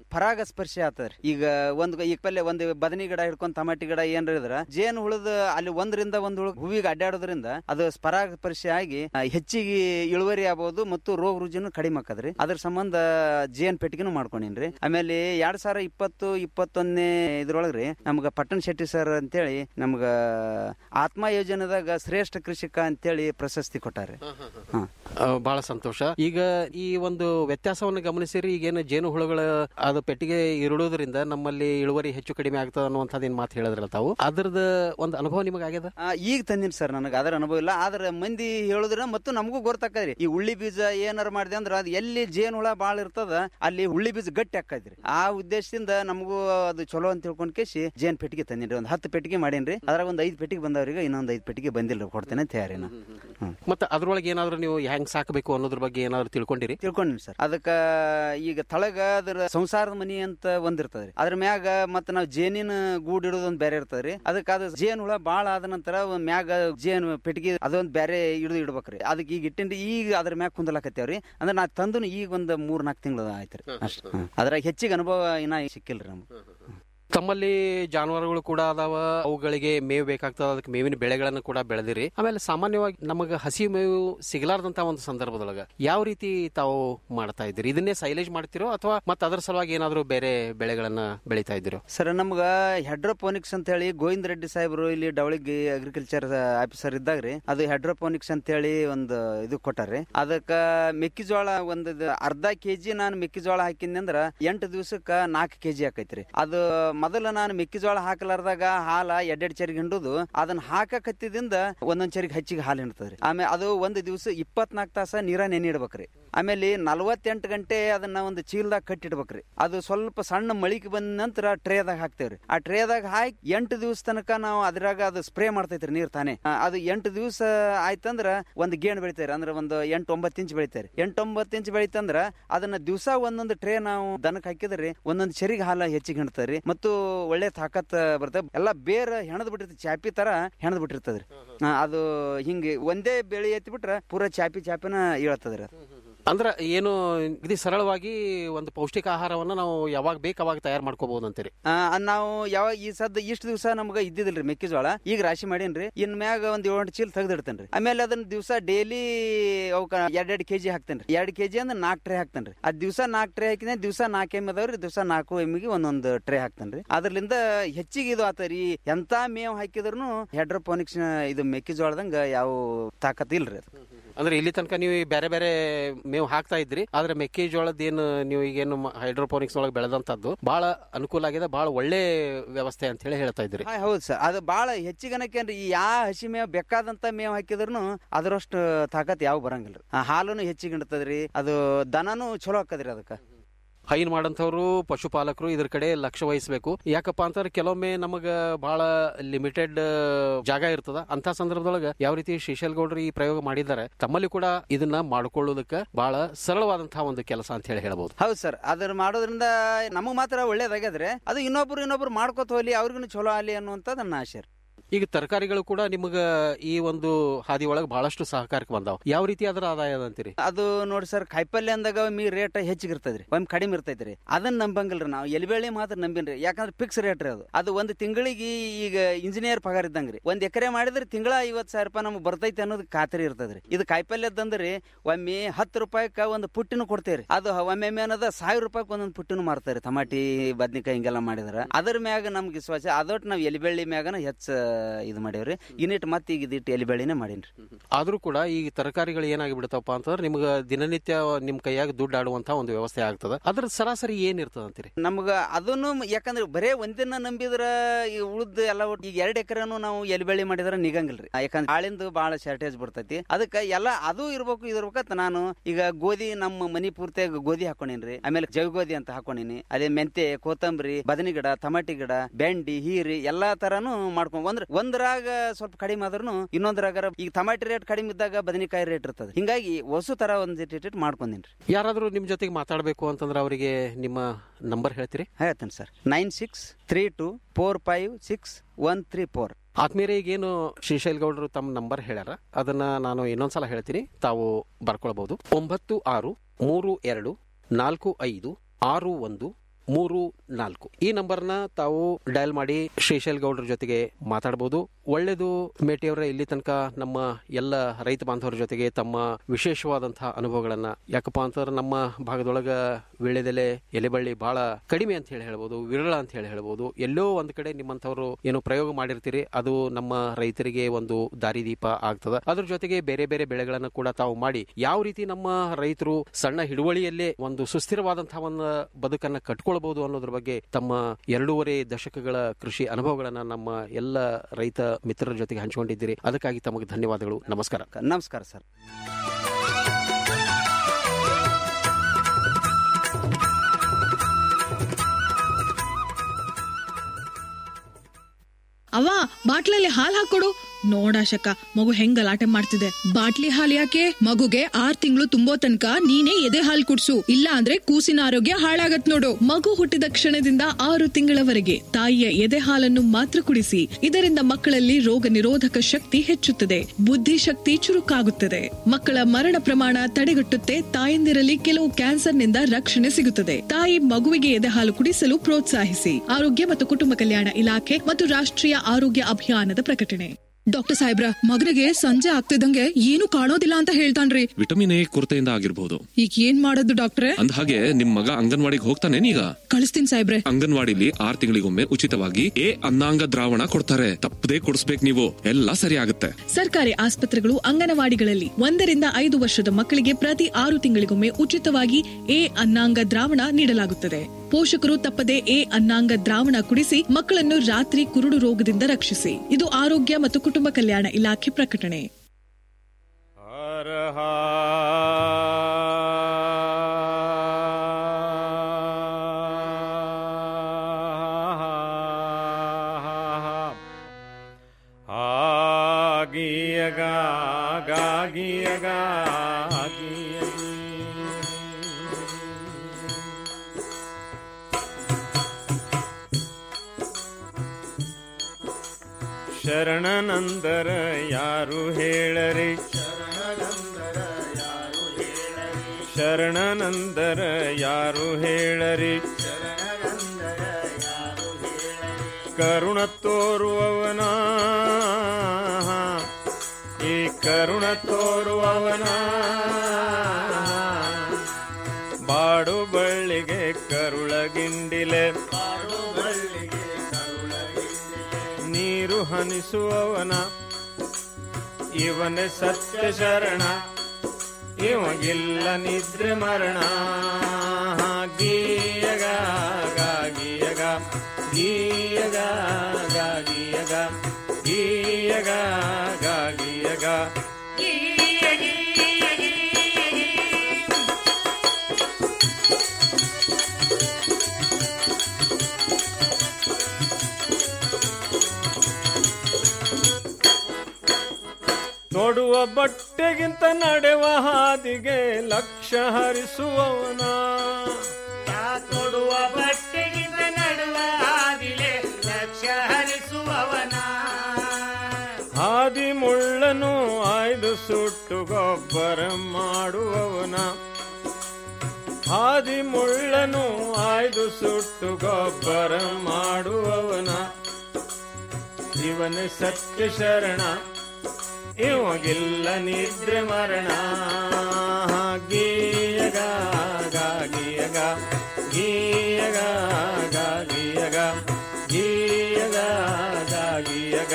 ಪರಾಗಸ್ಪರ್ಶ ಆಗ್ತದ್ರಿ ಈಗ ಒಂದು ಈಗ ಪಲ್ಲೆ ಒಂದು ಬದನಿ ಗಿಡ ಹಿಡ್ಕೊಂಡ್ ಟಮಾಟಿ ಗಿಡ ಏನ್ರ ಇದ್ರ ಜೇನು ಹುಳದ ಅಲ್ಲಿ ಒಂದರಿಂದ ಒಂದ್ ಹುಳ ಹೂವಿಗೆ ಅಡ್ಡಾಡೋದ್ರಿಂದ ಅದು ಪರಾಗಸ್ಪರ್ಶ ಆಗಿ ಆ, ಹೆಚ್ಚಿಗೆ ಇಳುವರಿ ಆಗ್ಬೋದು ಮತ್ತು ರೋಗ ರುಜಿನ ಕಡಿಮೆ ಆಕದ್ರಿ ಅದ್ರ ಸಂಬಂಧ ಜೇನ್ ಪೆಟ್ಟಿಗೆನು ಮಾಡ್ಕೊಂಡಿನ್ರಿ ಆಮೇಲೆ ಎರಡ್ ಸಾವಿರ ಇಪ್ಪತ್ತು ಇಪ್ಪತ್ತೊಂದನೇ ಇದ್ರೊಳಗ್ರಿ ನಮ್ಗ ಪಟ್ಟಣ ಶೆಟ್ಟಿ ಸರ್ ಅಂತೇಳಿ ನಮ್ಗ ಆತ್ಮ ಯೋಜನೆದಾಗ ಶ್ರೇಷ್ಠ ಕೃಷಿಕ ಅಂತೇಳಿ ಪ್ರಶಸ್ತಿ ಕೊಟ್ಟಾರೆ ಹಾ ಆ, ಬಹಳ ಸಂತೋಷ ಈಗ ಈ ಒಂದು ವ್ಯತ್ಯಾಸವನ್ನು ಗಮನಿಸಿರಿ ಈಗೇನು ಜೇನು ಹುಳುಗಳ ಅದು ಪೆಟ್ಟಿಗೆ ಇರುಳೋದ್ರಿಂದ ನಮ್ಮಲ್ಲಿ ಇಳುವರಿ ಹೆಚ್ಚು ಕಡಿಮೆ ಆಗ್ತದ ಅನ್ನುವಂಥದ್ದು ಏನ್ ಮಾತು ಹೇಳಿದ್ರಲ್ಲ ತಾವು ಅದ್ರದ ಒಂದು ಅನುಭವ ನಿಮಗೆ ಆಗ್ಯದ ಆ, ಈಗ ತಂದಿನಿ ಸರ್ ನನಗೆ ಅದರ ಅನುಭವ ಇಲ್ಲ ಆದ್ರೆ ಮಂದಿ ಹೇಳುದ್ರ ಮತ್ತು ನಮಗೂ ಗೊತ್ತಾಕದ್ರಿ ಈ ಉಳ್ಳಿ ಬೀಜ ಏನಾರ ಮಾಡಿದೆ ಅಂದ್ರೆ ಅದು ಎಲ್ಲಿ ಜೇನು ಹುಳ ಬಾಳ ಇರ್ತದ ಅಲ್ಲಿ ಉಳ್ಳಿ ಬೀಜ ಗಟ್ಟಿ ಹಾಕದ್ರಿ ಆ ಉದ್ದೇಶದಿಂದ ನಮಗೂ ಅದು ಚಲೋ ಅಂತ ತಿಳ್ಕೊಂಡ್ ಕೇಸಿ ಜೇನ್ ಪೆಟ್ಟಿಗೆ ತಂದಿನ್ರಿ ಒಂದ್ ಹತ್ತು ಪೆಟ್ಟಿಗೆ ಮಾಡೇನ್ರಿ ಅದ್ರಾಗ ಒಂದ್ ಐದ್ ಪೆಟ್ಟಿಗೆ ಬಂದವ್ರಿಗೆ ಇನ್ನೊಂದ್ ಐದ್ ಪೆಟ್ಟಿಗೆ ಬಂದಿಲ್ಲ ಕೊಡ್ತೇನೆ ಅಂತ ಯಾರಿನ ಮತ್ತೆ ಅದ್ರೊಳಗೆ ಏನಾದ್ರು ನೀವು ಹೆಂಗ್ ಸಾಕಬೇಕು ಅನ್ನೋದ್ರ ಬಗ್ಗೆ ಏನಾದ್ರು ತಿಳ್ಕೊಂಡಿರಿ ತಿಳ್ಕೊಂಡಿನಿ ಸರ್ ಅದಕ್ಕ ಈಗ ತಳಗ ಅದ್ರ ಸಂಸಾರದ ಮನಿ ಅಂತ ಒಂದಿರ್ತದ್ರಿ ಅದ್ರ ಮ್ಯಾಗ ಮತ್ತ ನಾವ್ ಜೇನಿನ ಗೂಡ್ ಇಡೋದು ಒಂದ್ ಬೇರೆ ಇರ್ತದ್ರಿ ಅದಕ್ಕ ಅದು ಜೇನ್ ಹುಳ ಬಾಳ ಆದ ನಂತರ ಒಂದ್ ಮ್ಯಾಗ ಜೇನ್ ಪೆಟ್ಟಿಗೆ ಅದೊಂದ್ ಬೇರೆ ಹಿಡಿದು ಇಡ್ಬೇಕ್ರಿ ಅದಕ್ಕೆ ಈಗ ಇಟ್ಟಿನ್ರಿ ಈಗ ಅದ್ರ ಮ್ಯಾಗ ಕುಂದಲಾಕತ್ತೇವ್ರಿ ಅಂದ್ರೆ ನಾ ತಂದು ಈಗ ಒಂದ್ ಮೂರ್ ನಾಲ್ಕು ತಿಂಗಳು ಆಯ್ತ್ರಿ ಅಷ್ಟ ಅದ್ರಾಗ ಹೆಚ್ಚಿಗೆ ಅನುಭವ ಇನ್ನ ಸಿಕ್ಕಿಲ್ರಿ ನಮ್ಗೆ ತಮ್ಮಲ್ಲಿ ಜಾನುವಾರುಗಳು ಕೂಡ ಅದಾವ ಅವುಗಳಿಗೆ ಮೇವು ಬೇಕಾಗ್ತದ ಅದಕ್ಕೆ ಮೇವಿನ ಬೆಳೆಗಳನ್ನು ಕೂಡ ಬೆಳೆದಿರಿ ಆಮೇಲೆ ಸಾಮಾನ್ಯವಾಗಿ ನಮಗೆ ಹಸಿ ಮೇವು ಸಿಗಲಾರ್ದಂತ ಒಂದು ಸಂದರ್ಭದೊಳಗ ಯಾವ ರೀತಿ ತಾವು ಮಾಡ್ತಾ ಇದ್ದೀರಿ ಇದನ್ನೇ ಸೈಲೇಜ್ ಮಾಡ್ತಿರೋ ಅಥವಾ ಮತ್ತೆ ಅದರ ಸಲುವಾಗಿ ಏನಾದರೂ ಬೇರೆ ಬೆಳೆಗಳನ್ನ ಬೆಳಿತಾ ಇದ್ದೀರೋ ಸರ್ ನಮ್ಗ ಹೆಡ್ರೋಪೋನಿಕ್ಸ್ ಅಂತ ಹೇಳಿ ಗೋವಿಂದ ರೆಡ್ಡಿ ಸಾಹೇಬರು ಇಲ್ಲಿ ಡವಳಿಗೆ ಅಗ್ರಿಕಲ್ಚರ್ ಆಫೀಸರ್ ಇದ್ದಾಗ್ರಿ ಅದು ಹೆಡ್ರೋಪೋನಿಕ್ಸ್ ಅಂತ ಹೇಳಿ ಒಂದು ಇದು ಕೊಟ್ಟಾರ್ರಿ ಅದಕ್ಕ ಮೆಕ್ಕೆಜೋಳ ಒಂದ್ ಇದು ಅರ್ಧ ಕೆಜಿ ನಾನು ಮೆಕ್ಕೆಜೋಳ ಹಾಕಿದ್ನಿ ಅಂದ್ರ ಎಂಟು ದಿವಸಕ್ಕ ನಾಲ್ಕು ಕೆಜಿ ಆಕೈತ್ರಿ ಅದು ಮೊದಲ ನಾನು ಮೆಕ್ಕೆಜೋಳ ಹಾಕಲಾರ್ದಾಗ ಹಾಲ ಎರಡೆರಡು ಚರಿಗೆ ಹಿಂಡುದು ಅದನ್ನ ಹಾಕಕತ್ತಿದಿಂದ ಒಂದೊಂದ್ ಚರಿಗೆ ಹೆಚ್ಚಿಗೆ ಹಾಲು ಹಿಂಡ್ತದ್ರಿ ಆಮೇಲೆ ಅದು ಒಂದು ದಿವಸ ಇಪ್ಪತ್ನಾಲ್ಕು ತಾಸ ನೀರ ನೆನಿಡ್ಬೇಕ್ರಿ ಆಮೇಲೆ ನಲವತ್ತೆಂಟು ಗಂಟೆ ಅದನ್ನ ಒಂದು ಚೀಲದಾಗ ಕಟ್ಟಿಡ್ಬೇಕ್ರಿ ಅದು ಸ್ವಲ್ಪ ಸಣ್ಣ ಮಳಿಗೆ ಬಂದ ನಂತರ ಟ್ರೇದಾಗ ಹಾಕ್ತೇವ್ರಿ ಆ ಟ್ರೇದಾಗ ಹಾಕಿ ಎಂಟು ದಿವಸ ತನಕ ನಾವು ಅದ್ರಾಗ ಅದು ಸ್ಪ್ರೇ ಮಾಡ್ತೈತ್ರಿ ನೀರ್ ತಾನೇ ಆ, ಅದು ಎಂಟು ದಿವಸ ಆಯ್ತಂದ್ರ ಒಂದು ಗೇಣ್ ಬೆಳಿತಾರೆ ಅಂದ್ರೆ ಒಂದು ಎಂಟು ಒಂಬತ್ತು ಇಂಚ್ ಬೆಳಿತಾರೆ ಎಂಟು ಒಂಬತ್ತು ಇಂಚ್ ಬೆಳಿತಂದ್ರ ಅದನ್ನ ದಿವಸ ಒಂದೊಂದು ಟ್ರೇ ನಾವು ದನಕ್ಕೆ ಹಾಕಿದ್ರಿ ಒಂದೊಂದು ಚರಿಗೆ ಹಾಲ ಹೆಚ್ಚಿಗೆ ಹಿಂಡ್ತಾರ್ರಿ ಮತ್ತು ಒಳ್ಳೆ ತಾಕತ್ ಬರ್ತದೆ ಎಲ್ಲ ಬೇರೆ ಹೆಣದ್ ಬಿಟ್ಟಿರ್ತದೆ ಚಾಪಿ ತರ ಹೆಣದ್ ಬಿಟ್ಟಿರ್ತದ್ರಿ ಆ, ಅದು ಹಿಂಗೆ ಒಂದೇ ಬೆಳೆ ಎತ್ತಿ ಬಿಟ್ರ ಪೂರಾ ಚಾಪಿ ಚಾಪಿನ ಹೇಳ್ತದ್ರಿ ಅದು ಅಂದ್ರ ಏನು ಇದು ಸರಳವಾಗಿ ಒಂದು ಪೌಷ್ಟಿಕ ಆಹಾರವನ್ನ ನಾವು ಯಾವಾಗ ಬೇಕು ಅವಾಗ ತಯಾರು ಮಾಡ್ಕೋಬಹುದು ಅಂತೀರಿ ಆ, ಅದ್ ನಾವು ಯಾವಾಗ ಈ ಸದ್ದ ಇಷ್ಟು ದಿವಸ ನಮ್ಗ ಇದ್ದಿದಿಲ್ರಿ ಮೆಕ್ಕೆಜೋಳ ಈಗ ರಾಶಿ ಮಾಡೇನ್ರಿ ಇನ್ ಮ್ಯಾಗ ಒಂದ್ ಏಳೆಂಟು ಚೀಲ ತೆಗ್ದಿಡ್ತೇನ್ರಿ ಆಮೇಲೆ ಅದನ್ನ ದಿವಸ ಡೈಲಿ ಅವಕ್ಕ ಎರಡೆರಡು ಕೆಜಿ ಹಾಕ್ತೇನ್ರಿ ಎರಡ್ ಕೆಜಿ ಅಂದ್ರೆ ನಾಲ್ಕು ಟ್ರೇ ಹಾಕ್ತೇನ್ರಿ ಅದ್ ದಿವಸ ನಾಲ್ಕು ಟ್ರೇ ಹಾಕಿದ್ರೆ ದಿವಸ ನಾಲ್ಕು ಎಮ್ಮೆ ಅದಾವ್ರಿ ದಿವಸ ನಾಲ್ಕು ಎಮ್ಮಿಗೆ ಒಂದೊಂದು ಟ್ರೇ ಹಾಕ್ತೇನ್ರಿ ಅದ್ರಲಿಂದ ಹೆಚ್ಚಿಗೆ ಇದು ಆತರಿ ಎಂತ ಮೇವ್ ಹಾಕಿದ್ರು ಹೆಡ್ರೋಪೋನಿಕ್ಸ್ ಇದು ಮೆಕ್ಕೆಜೋಳದಂಗ ಯಾವ ತಾಕತ್ ಇಲ್ರಿ ಅದು ಅಂದ್ರೆ ಇಲ್ಲಿ ತನಕ ನೀವು ಈ ಬೇರೆ ಬೇರೆ ಮೇವು ಹಾಕ್ತಾ ಇದ್ರಿ ಆದ್ರೆ ಮೆಕ್ಕೆಜೋಳದ ಏನು ನೀವು ಈಗೇನು ಹೈಡ್ರೋಪೋನಿಕ್ಸ್ ಒಳಗೆ ಬೆಳೆದಂತದ್ದು ಬಹಳ ಅನುಕೂಲ ಆಗಿದೆ ಬಹಳ ಒಳ್ಳೆ ವ್ಯವಸ್ಥೆ ಅಂತ ಹೇಳಿ ಹೇಳ್ತಾ ಇದ್ರಿ ಹಾ, ಹೌದು ಸರ್ ಅದು ಬಾಳ ಹೆಚ್ಚಿಗನಕೇನ್ರಿ ಈ ಯಾ ಹಸಿ ಮೇವ್ ಬೇಕಾದಂತ ಮೇವ್ ಹಾಕಿದ್ರು ಅದರಷ್ಟು ತಾಕತ್ ಯಾವ ಬರಂಗಿಲ್ರಿ ಆ, ಹಾಲುನು ಹೆಚ್ಚಿಗೆ ಹಿಂಡ್ತದ್ರಿ ಅದು ದನನು ಚಲೋ ಆಕದ್ರಿ ಅದಕ್ಕ ಹೈನ್ ಮಾಡಂತವ್ರು ಪಶುಪಾಲಕರು ಇದ್ರ ಕಡೆ ಲಕ್ಷ್ಯ ವಹಿಸಬೇಕು ಯಾಕಪ್ಪ ಅಂತಂದ್ರೆ ಕೆಲವೊಮ್ಮೆ ನಮಗ ಬಹಳ ಲಿಮಿಟೆಡ್ ಜಾಗ ಇರ್ತದ ಅಂತ ಸಂದರ್ಭದೊಳಗ ಯಾವ ರೀತಿ ಶ್ರೀಶೈಲ್ ಗೌಡ್ರು ಈ ಪ್ರಯೋಗ ಮಾಡಿದ್ದಾರೆ ತಮ್ಮಲ್ಲಿ ಕೂಡ ಇದನ್ನ ಮಾಡ್ಕೊಳ್ಳೋದಕ್ಕೆ ಬಹಳ ಸರಳವಾದಂತಹ ಒಂದು ಕೆಲಸ ಅಂತ ಹೇಳಿ ಹೇಳ್ಬೋದು ಹೌದು ಸರ್ ಅದ್ರ ಮಾಡೋದ್ರಿಂದ ನಮಗ್ ಮಾತ್ರ ಒಳ್ಳೇದಾಗ್ಯದ್ರಿ ಅದು ಇನ್ನೊಬ್ರು ಇನ್ನೊಬ್ರು ಮಾಡ್ಕೋತ ಹೋಗ್ಲಿ ಅವ್ರಿಗೂ ಚಲೋ ಆಗಲಿ ಅನ್ನುವಂಥದ್ದು ನನ್ನ ಆಶೆ ರೀ. ಈಗ ತರಕಾರಿಗಳು ಕೂಡ ನಿಮಗ ಈ ಒಂದು ಹಾದಿ ಒಳಗೆ ಬಹಳಷ್ಟು ಸಹಕಾರಕ್ಕೆ ಬಂದಾವ ಯಾವ ರೀತಿ ಅದರ ಆದಾಯ ಅದ ಅಂತೀರಿ ಅದು ನೋಡಿ ಸರ್ ಕಾಯಿಪಲ್ಯ ಅಂದಾಗ ಒಮ್ಮೆ ರೇಟ್ ಹೆಚ್ಚಿಗೆ ಇರ್ತದ್ರಿ ಒಮ್ಮೆ ಕಡಿಮೆ ಇರ್ತೈತ್ರಿ ಅದನ್ನ ನಂಬಂಗಿಲ್ರಿ ನಾವು ಎಲಿಬೇಳೆ ಮಾತ್ರ ನಂಬಿನ್ರಿ ಯಾಕಂದ್ರೆ ಫಿಕ್ಸ್ ರೇಟ್ ರೀ ಅದು ಅದು ಒಂದು ತಿಂಗಳಿಗೆ ಈಗ ಇಂಜಿನಿಯರ್ ಪಗಾರ ಇದ್ದಂಗ್ರಿ ಒಂದ್ ಎಕರೆ ಮಾಡಿದ್ರೆ ತಿಂಗಳ ಐವತ್ ಸಾವಿರ ರೂಪಾಯಿ ನಮ್ಗೆ ಬರ್ತೈತಿ ಅನ್ನೋದು ಖಾತ್ರಿ ಇರ್ತದ್ರಿ ಇದು ಕಾಯಿಪಲ್ಯದಂದ್ರಿ ಒಮ್ಮೆ ಹತ್ತು ರೂಪಾಯಿಕ ಒಂದು ಪುಟ್ಟಿನೂ ಕೊಡ್ತೇವ್ರಿ ಅದು ಒಮ್ಮೆ ಏನದ ಸಾವಿರ ರೂಪಾಯಿ ಒಂದೊಂದು ಪುಟ್ಟಿನೂ ಮಾರ್ತಾರೆ ಟಮಾಟಿ ಬದ್ನಿಕಾಯಿ ಹಿಂಗೆಲ್ಲ ಮಾಡಿದ್ರ ಅದ್ರ ಮ್ಯಾಗ ನಮ್ಗೆ ವಿಶ್ವಾಸ ಅದೊಟ್ಟು ನಾವು ಎಲಿಬೆಳ್ಳಿ ಮ್ಯಾಗನ ಹೆಚ್ಚ ಇದು ಮಾಡೇವ್ರಿ ಯೂನಿಟ್ ಮತ್ತೆ ಈಗ ಇದಿಟ್ಟು ಎಲಿಬೆಳ್ಳಿನೇ ಮಾಡೀನ್ರಿ ಆದ್ರೂ ಕೂಡ ಈ ತರಕಾರಿಗಳು ಏನಾಗಿ ಬಿಡ್ತಪ್ಪ ಅಂತಂದ್ರೆ ನಿಮ್ಗ ದಿನನಿತ್ಯ ನಿಮ್ ಕೈಯಾಗ ದುಡ್ಡು ಆಡುವಂತ ಒಂದು ವ್ಯವಸ್ಥೆ ಆಗ್ತದ ಅದ್ರ ಸರಾಸರಿ ಏನ್ ಇರ್ತದ ಅಂತೀರಿ ನಮ್ಗ ಅದನ್ನು ಯಾಕಂದ್ರೆ ಬರೇ ಒಂದಿನ ನಂಬಿದ್ರ ಈ ಉಳ್ದ ಎಲ್ಲ ಒಟ್ಟು ಈಗ ಎರಡ್ ಎಕರೆನು ನಾವು ಎಲ್ಲಿ ಬೆಳೆ ಮಾಡಿದ್ರ ನಿಗಂಗಿಲ್ರಿ ಆ, ಯಾಕಂದ್ರೆ ಆಳಿಂದು ಬಹಳ ಶಾರ್ಟೇಜ್ ಬರ್ತೈತಿ ಅದಕ್ಕ ಎಲ್ಲ ಅದು ಇರ್ಬೇಕು ಇದಿರ್ಬೇಕಂತ ನಾನು ಈಗ ಗೋಧಿ ನಮ್ಮ ಮನಿ ಪೂರ್ತಿಯಾಗ ಗೋಧಿ ಹಾಕೊಂಡಿನ್ರಿ ಆಮೇಲೆ ಜೈ ಗೋಧಿ ಅಂತ ಹಾಕೊಂಡಿನಿ ಅದೇ ಮೆಂತೆ ಕೊತ್ತಂಬರಿ ಬದನಿ ಗಿಡ ಟಮಾಟಿ ಗಿಡ ಬೆಂಡಿ ಹೀರಿ ಎಲ್ಲಾ ತರಾನು ಮಾಡ್ಕೊಂಡ್ ಒಂದ್ರ ಒಂದ್ರಾಗ ಸ್ವಲ್ಪ ಕಡಿಮೆ ಆದ್ರೂ ಇನ್ನೊಂದ್ರಾಗ ಈಗ ಟಮಾಟಿ ರೇಟ್ ಕಡಿಮೆ ಇದ್ದಾಗ ಬದನೆಕಾಯಿ ರೇಟ್ ಇರ್ತದೆ ಹಿಂಗಾಗಿ ಹೊಸು ತರ ಒಂದ್ ಇಟ್ಟಿಟ್ಟು ಮಾಡ್ಕೊಂಡಿನ್ರಿ ಯಾರಾದ್ರೂ ನಿಮ್ ಜೊತೆಗೆ ಮಾತಾಡ್ಬೇಕು ಅಂತಂದ್ರೆ ಅವರಿಗೆ ನಿಮ್ಮ ನಂಬರ್ ಹೇಳ್ತೀರಿ ಹೇಳ್ತೇನೆ sir nine six three two four five six one three four ಆತ್ಮೀಯರೇ ಈಗೇನು ಶ್ರೀಶೈಲ್ ಗೌಡರು ತಮ್ಮ ನಂಬರ್ ಹೇಳ್ಯಾರ ಅದನ್ನ ನಾನು ಇನ್ನೊಂದ್ಸಲ ಹೇಳ್ತೀನಿ ತಾವು ಬರ್ಕೊಳ್ಬಹುದು ಒಂಬತ್ತು ಆರು ಮೂರು ಎರಡು ನಾಲ್ಕು ಐದು ಆರು ಒಂದು ಮೂರು ನಾಲ್ಕು ಈ ನಂಬರ್ನ ತಾವು ಡಯಲ್ ಮಾಡಿ ಶ್ರೀಶೈಲ್ ಗೌಡ್ರ ಜೊತೆಗೆ ಮಾತಾಡಬಹುದು ಒಳ್ಳೇದು ಮೇಟಿಯವರ ಇಲ್ಲಿ ತನಕ ನಮ್ಮ ಎಲ್ಲ ರೈತ ಬಾಂಧವರ ಜೊತೆಗೆ ತಮ್ಮ ವಿಶೇಷವಾದಂತಹ ಅನುಭವಗಳನ್ನ ಯಾಕಪ್ಪ ಅಂತಂದ್ರೆ ನಮ್ಮ ಭಾಗದೊಳಗ ವೀಳ್ಯದೆಲೆ ಎಲೆಬಳ್ಳಿ ಬಹಳ ಕಡಿಮೆ ಅಂತ ಹೇಳಿ ಹೇಳ್ಬೋದು ವಿರಳ ಅಂತ ಹೇಳಿ ಹೇಳ್ಬೋದು ಎಲ್ಲೋ ಒಂದ್ ಕಡೆ ನಿಮ್ಮಂಥವ್ರು ಏನು ಪ್ರಯೋಗ ಮಾಡಿರ್ತೀರಿ ಅದು ನಮ್ಮ ರೈತರಿಗೆ ಒಂದು ದಾರಿದೀಪ ಆಗ್ತದ ಅದ್ರ ಜೊತೆಗೆ ಬೇರೆ ಬೇರೆ ಬೆಳೆಗಳನ್ನ ಕೂಡ ತಾವು ಮಾಡಿ ಯಾವ ರೀತಿ ನಮ್ಮ ರೈತರು ಸಣ್ಣ ಹಿಡುವಳಿಯಲ್ಲೇ ಒಂದು ಸುಸ್ಥಿರವಾದಂತಹ ಒಂದು ಬದುಕನ್ನ ಕಟ್ಕೊಳ್ಬಹುದು ಅನ್ನೋದ್ರ ಬಗ್ಗೆ ತಮ್ಮ ಎರಡೂವರೆ ದಶಕಗಳ ಕೃಷಿ ಅನುಭವಗಳನ್ನ ನಮ್ಮ ಎಲ್ಲ ರೈತ ಮಿತ್ರರ ಜೊತೆಗೆ ಹಂಚಿಕೊಂಡಿದ್ದೀರಿ ಅದಕ್ಕಾಗಿ ತಮಗೆ ಧನ್ಯವಾದಗಳು ನಮಸ್ಕಾರ ನಮಸ್ಕಾರ ಸರ್ ಅವ್ವ ಬಾಟ್ಲಲ್ಲಿ ಹಾಲ್ ಹಾಕೊಡು ನೋಡಾಶಕ ಮಗು ಹೆಂಗ್ ಗಲಾಟೆ ಮಾಡ್ತಿದೆ ಬಾಟ್ಲಿ ಹಾಲ್ ಯಾಕೆ ಮಗುಗೆ ಆರ್ ತಿಂಗಳು ತುಂಬೋ ತನಕ ನೀನೇ ಎದೆ ಹಾಲ್ ಕುಡ್ಸು ಇಲ್ಲ ಅಂದ್ರೆ ಕೂಸಿನ ಆರೋಗ್ಯ ಹಾಳಾಗತ್ ನೋಡು ಮಗು ಹುಟ್ಟಿದ ಕ್ಷಣದಿಂದ ಆರು ತಿಂಗಳವರೆಗೆ ತಾಯಿಯ ಎದೆ ಹಾಲನ್ನು ಮಾತ್ರ ಕುಡಿಸಿ ಇದರಿಂದ ಮಕ್ಕಳಲ್ಲಿ ರೋಗ ನಿರೋಧಕ ಶಕ್ತಿ ಹೆಚ್ಚುತ್ತದೆ ಬುದ್ಧಿಶಕ್ತಿ ಚುರುಕಾಗುತ್ತದೆ ಮಕ್ಕಳ ಮರಣ ಪ್ರಮಾಣ ತಡೆಗಟ್ಟುತ್ತೆ ತಾಯಂದಿರಲ್ಲಿ ಕೆಲವು ಕ್ಯಾನ್ಸರ್ನಿಂದ ರಕ್ಷಣೆ ಸಿಗುತ್ತದೆ ತಾಯಿ ಮಗುವಿಗೆ ಎದೆ ಹಾಲು ಕುಡಿಸಲು ಪ್ರೋತ್ಸಾಹಿಸಿ ಆರೋಗ್ಯ ಮತ್ತು ಕುಟುಂಬ ಕಲ್ಯಾಣ ಇಲಾಖೆ ಮತ್ತು ರಾಷ್ಟ್ರೀಯ ಆರೋಗ್ಯ ಅಭಿಯಾನದ ಪ್ರಕಟಣೆ ಡಾಕ್ಟರ್ ಸಾಹೇಬ್ರ ಮಗನಿಗೆ ಸಂಜೆ ಆಗ್ತಿದ್ದಂಗೆ ಏನು ಕಾಣೋದಿಲ್ಲ ಅಂತ ಹೇಳ್ತಾನ್ರಿ ವಿಟಮಿನ್ ಎ ಕೊರತೆಯಿಂದ ಆಗಿರ್ಬೋದು ಈಗ ಏನ್ ಮಾಡೋದು ಡಾಕ್ಟ್ರೆ ಅಂದ ಹಾಗೆ ನಿಮ್ ಮಗ ಅಂಗನವಾಡಿಗೆ ಹೋಗ್ತಾನೇನೀಗ ಕಳಿಸ್ತೀನಿ ಸಾಹೇಬ್ರೆ ಅಂಗನವಾಡಿಲಿ ಆರ್ ತಿಂಗಳಿಗೊಮ್ಮೆ ಉಚಿತವಾಗಿ ಎ ಅನ್ನಾಂಗ ದ್ರಾವಣ ಕೊಡ್ತಾರೆ ತಪ್ಪದೇ ಕೊಡಿಸ್ಬೇಕು ನೀವು ಎಲ್ಲ ಸರಿ ಆಗುತ್ತೆ ಸರ್ಕಾರಿ ಆಸ್ಪತ್ರೆಗಳು ಅಂಗನವಾಡಿಗಳಲ್ಲಿ ಒಂದರಿಂದ ಐದು ವರ್ಷದ ಮಕ್ಕಳಿಗೆ ಪ್ರತಿ ಆರು ತಿಂಗಳಿಗೊಮ್ಮೆ ಉಚಿತವಾಗಿ ಎ ಅನ್ನಾಂಗ ದ್ರಾವಣ ನೀಡಲಾಗುತ್ತದೆ ಪೋಷಕರು ತಪ್ಪದೆ ಎ ಅನ್ನಾಂಗ ದ್ರಾವಣ ಕುಡಿಸಿ ಮಕ್ಕಳನ್ನು ರಾತ್ರಿ ಕುರುಡು ರೋಗದಿಂದ ರಕ್ಷಿಸಿ ಇದು ಆರೋಗ್ಯ ಮತ್ತು ಕುಟುಂಬ ಕಲ್ಯಾಣ ಇಲಾಖೆ ಪ್ರಕಟಣೆ ಆಗಿಯಗ ಗಾಗಿಯಗ ಶರಣನಂದರ ಯಾರು ಹೇಳರಿ ಶರಣನಂದರ ಯಾರು ಹೇಳರಿ ಕರುಣ ತೋರುವವನ ಈ ಕರುಣ ತೋರುವವನ ಬಾಡು ಬಳ್ಳಿಗೆ ಕರುಳಗಿಂಡಿಲೆ ನೀರು ಹನಿಸುವವನ ಇವನೇ ಸತ್ಯ ಶರಣ ಇವಗಿಲ್ಲ ನಿದ್ರೆ ಮರಣ ಗೀಯಗ ಗಾಗಿಯಗ ಗೀಯಗ ಗಾಗಿಯಗ ಗೀಯಗ ಗಾಗಿಯಗ ತೊಡುವ ಬಟ್ಟೆಗಿಂತ ನಡೆವ ಹಾದಿಗೆ ಲಕ್ಷ್ಯ ಹರಿಸುವವನ ತೊಡುವ ಬಟ್ಟೆಗಿಂತ ನಡುವ ಹಾದಿಲೆ ಲಕ್ಷ್ಯ ಹರಿಸುವವನ ಹಾದಿ ಮುಳ್ಳನು ಆಯ್ದು ಸುಟ್ಟು ಗೊಬ್ಬರ ಮಾಡುವವನ ಹಾದಿ ಮುಳ್ಳನು ಆಯ್ದು ಸುಟ್ಟು ಗೊಬ್ಬರ ಮಾಡುವವನ ಇವನೇ ಸತ್ಯ ಶರಣ ಇವಗಿಲ್ಲ ನಿದ್ರೆ ಮರಣ ಗೀಯಗ ಗಾಗಿಯಗ ಗೀಯಗ ಗಾಗಿಯಗ ಗೀಯಗ ಗಾಗಿಯಗ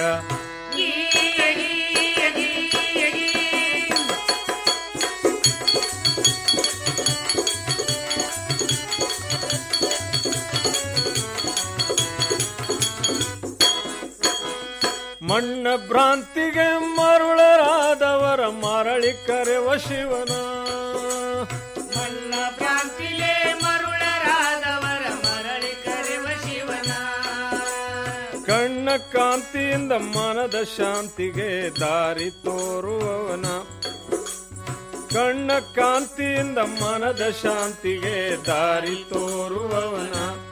ಮಣ್ಣ ಭ್ರಾಂತಿಗೆ ಮರುಳರಾದವರ ಮರಳಿ ಕರೆವ ಶಿವನ ಮಲ್ಲ ಪ್ರಾಂತಿಲೆ ಮರುಳರಾದವರ ಮರಳಿ ಕರೆವ ಶಿವನ ಕಣ್ಣ ಕಾಂತಿಯಿಂದ ಮನದ ಶಾಂತಿಗೆ ದಾರಿ ತೋರುವವನ ಕಣ್ಣ ಕಾಂತಿಯಿಂದ ಮನದ ಶಾಂತಿಗೆ ದಾರಿ ತೋರುವವನ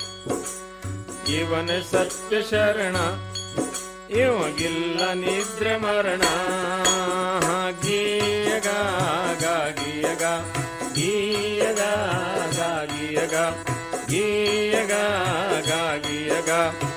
ಇವನೇ ಸತ್ಯ ಶರಣ ಇವಗಿಲ್ಲ ನಿದ್ರೆ ಮರಣ ಗೀಯಗ ಗಾಗಿಯಗ ಗೀಯಗ ಗಾಗಿಯಗ ಗೀಯಗ ಗಾ ಗೀಯಗ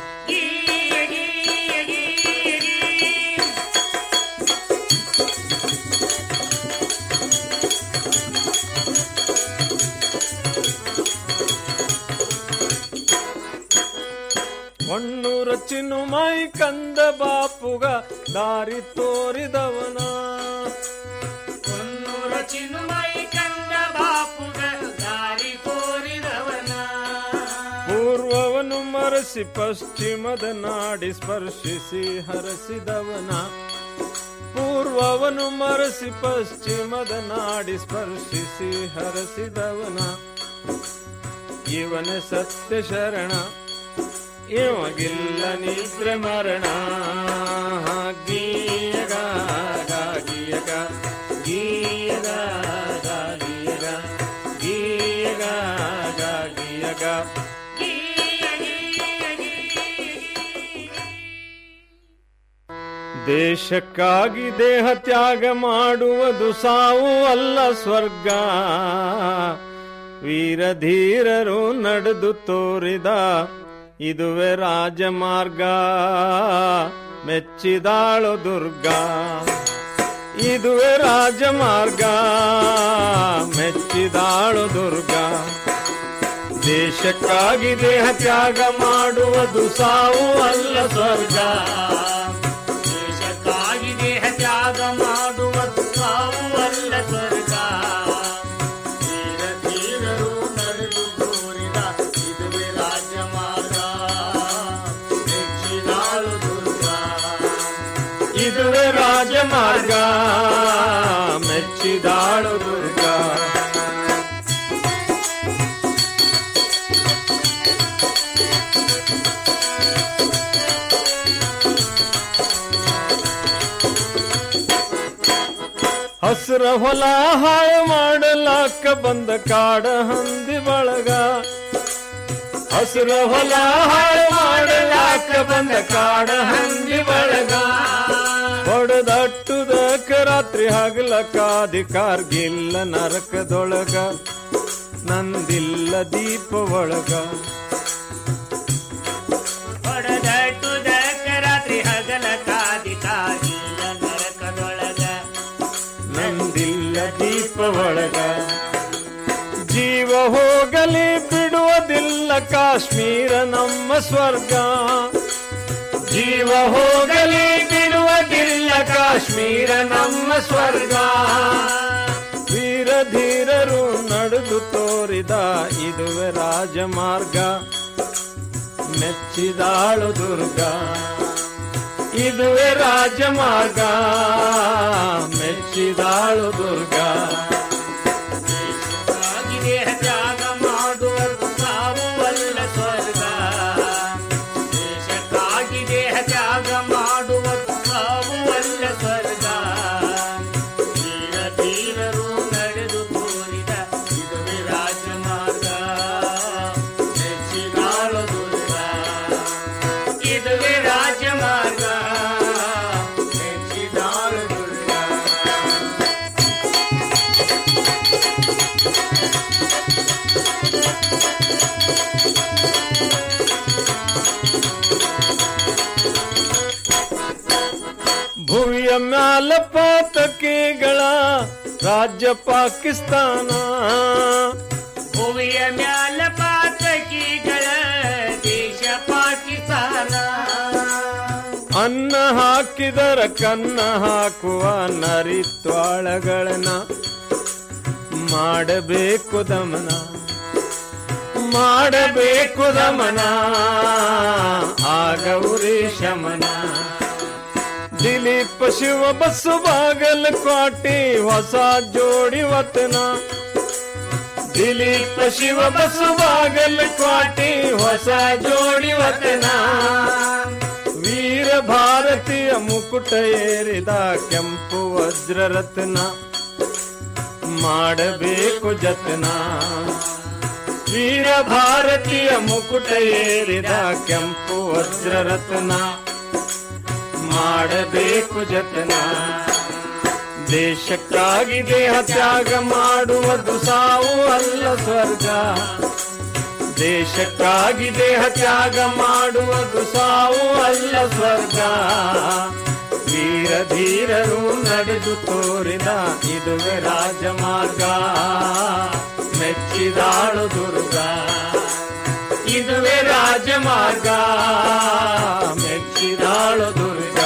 ಹೊಣ್ಣೂರ ಚಿನ್ನುಮೈ ಕಂದ ಬಾಪುಗ ದಾರಿ ತೋರಿದವನ ಹೊನ್ನೂರ ಚಿನ್ಮೈ ಕಂದ ಬಾಪುಗ ದಾರಿ ತೋರಿದವನ ಪೂರ್ವವನ್ನು ಮರೆಸಿ ಪಶ್ಚಿಮದ ನಾಡಿ ಸ್ಪರ್ಶಿಸಿ ಹರಸಿದವನ ಪೂರ್ವವನ್ನು ಮರೆಸಿ ಪಶ್ಚಿಮದ ನಾಡಿ ಸ್ಪರ್ಶಿಸಿ ಹರಸಿದವನ ಇವನ ಸತ್ಯ ಶರಣ ಇವಗಿಲ್ಲ ನಿದ್ರೆ ಮರಣ ಗೀಯಗ ಗಾ ಗೀಯಗ ಗೀಯಗ ಗಾ ಗೀಯಗ ಗೀಯಗ ಗಾ ಗೀಯಗ ದೇಶಕ್ಕಾಗಿ ದೇಹ ತ್ಯಾಗ ಮಾಡುವುದು ಸಾವು ಅಲ್ಲ ಸ್ವರ್ಗ ವೀರಧೀರರು ನಡೆದು ತೋರಿದ ಇದುವೆ ರಾಜಮಾರ್ಗ ಮೆಚ್ಚಿದಾಳು ದುರ್ಗಾ ಇದುವೆ ರಾಜಮಾರ್ಗ ಮೆಚ್ಚಿದಾಳು ದುರ್ಗಾ ದೇಶಕ್ಕಾಗಿ ದೇಹ ತ್ಯಾಗ ಮಾಡುವುದು ಸಾವು ಅಲ್ಲ ಸ್ವರ್ಗ ದೇಶಕ್ಕಾಗಿ ದೇಹ ತ್ಯಾಗ ಮಾಡುವ ಸಾವು ಅಲ್ಲ ಸ್ವರ್ಗ ಧೀರ ಧೀರರು ನಡೆದು ತೋರಿದ ಇದುವೆ ರಾಜಮಾರ್ಗ ಮೆಚ್ಚಿದಾಳು ದುರ್ಗಾ ಇದುವೆ ರಾಜಮಾರ್ಗ ಮೆಚ್ಚಿದಾಳು ದುರ್ಗಾ ಹಸ್ರ ಹೊಲ ಹಾಳು ಮಾಡಲಾಕ ಬಂದ ಕಾಡ ಹಂದಿ ಬಳಗ ಹಸ್ರ ಹೊಲ ಹಾಳು ಮಾಡಲಾಕ ಬಂದ ಕಾಡ ಹಂದಿ ಬಳಗ ಹೊಡೆದಟ್ಟುದಕ್ಕ ರಾತ್ರಿ ಹಗಲಕ ಅಧಿಕಾರ್ಗಿಲ್ಲ ನರಕದೊಳಗ ನಂದಿಲ್ಲ ದೀಪ ಒಳಗ ಹೊಡೆದಟ್ಟುದಕ್ಕ ರಾತ್ರಿ ಹಗಲ ಕಾದಿ ಕಾದಿಲ್ಲ ನರಕದೊಳಗ ನಂದಿಲ್ಲ ದೀಪ ಒಳಗ ಜೀವ ಹೋಗಲಿ ಬಿಡುವುದಿಲ್ಲ ಕಾಶ್ಮೀರ ನಮ್ಮ ಸ್ವರ್ಗ ಜೀವ ಹೋಗಲಿ ಬಿಡುವುದಿಲ್ಲ ಕಾಶ್ಮೀರ ನಮ್ಮ ಸ್ವರ್ಗ ವೀರ ಧೀರರು ನಡೆದು ತೋರಿದ ಇದುವೆ ರಾಜಮಾರ್ಗ ಮೆಚ್ಚಿದಾಳು ದುರ್ಗಾ ಇದುವೆ ರಾಜಮಾರ್ಗ ಮೆಚ್ಚಿದಾಳು ದುರ್ಗಾ ದೇಶಕ್ಕಾಗಿ ದೇಹ ತ್ಯಾಗ ಮಾಡುವ ಸಾವು ಅಲ್ಲ ಸ್ವರ್ಗ ದೇಶಕ್ಕಾಗಿ ದೇಹ ತ್ಯಾಗ ಮಾಡುವ ಸಾವು ಅಲ್ಲ ಸ್ವರ್ಗ ಧೀರ ಧೀರರು ನಡೆದು ತೋರಿದ ಇದುವೆ ರಾಜಮಾರ್ಗ ಮೆಚ್ಚಿದಾಳು ದುರ್ಗಾ ಇದುವೆ ರಾಜಮಾರ್ಗ ಮೆಚ್ಚಿದಾಳು ದುರ್ಗಾ ಭುವಿಯ ಮ್ಯಾಲ ಪಾತಕಿಗಳ ರಾಜ್ಯ ಪಾಕಿಸ್ತಾನ ಭುವಿಯ ಮ್ಯಾಲ ಪಾತಕಿಗಳ ದೇಶ ಪಾಕಿಸ್ತಾನ ಅನ್ನ ಹಾಕಿದರ ಕನ್ನ ಹಾಕುವ ನರಿತ್ವಾಳಗಳನ್ನ ಮಾಡಬೇಕು ದಮನ ಮಾಡಬೇಕು ದಮನ ಆಗೌರಿ ಶಮನ ದಿಲೀಪ ಶಿವ ಬಸ್ಸು ಬಾಗಲಕೋಟಿ ಹೊಸ ಜೋಡಿ ವತನ ದಿಲೀಪ ಶಿವ ಬಸ್ಸು ಬಾಗಲಕೋಟಿ ಹೊಸ ಜೋಡಿ ವತನ ವೀರ ಭಾರತೀಯ ಮುಕುಟ ಏರಿದ ಕೆಂಪು ವಜ್ರ ರತ್ನ ಮಾಡಬೇಕು ಜತನ ವೀರ ಭಾರತೀಯ ಮುಕುಟ ಏರಿದ ಕೆಂಪು ವಜ್ರ ರತ್ನ ಮಾಡಬೇಕು ಜತನ ದೇಶಕ್ಕಾಗಿ ದೇಹ ತ್ಯಾಗ ಮಾಡುವುದು ಸಾವು ಅಲ್ಲ ಸ್ವರ್ಗ ದೇಶಕ್ಕಾಗಿ ದೇಹ ತ್ಯಾಗ ಮಾಡುವುದು ಸಾವು ಅಲ್ಲ ಸ್ವರ್ಗ ವೀರ ಧೀರರು ನಡೆದು ತೋರಿದ ಇದುವೆ ರಾಜಮಾರ್ಗ ಮೆಚ್ಚಿದಾಳು ದುರ್ಗ ಇದುವೆ ರಾಜಮಾರ್ಗ ಮೆಚ್ಚಿದಾಳು ದುರ್ಗ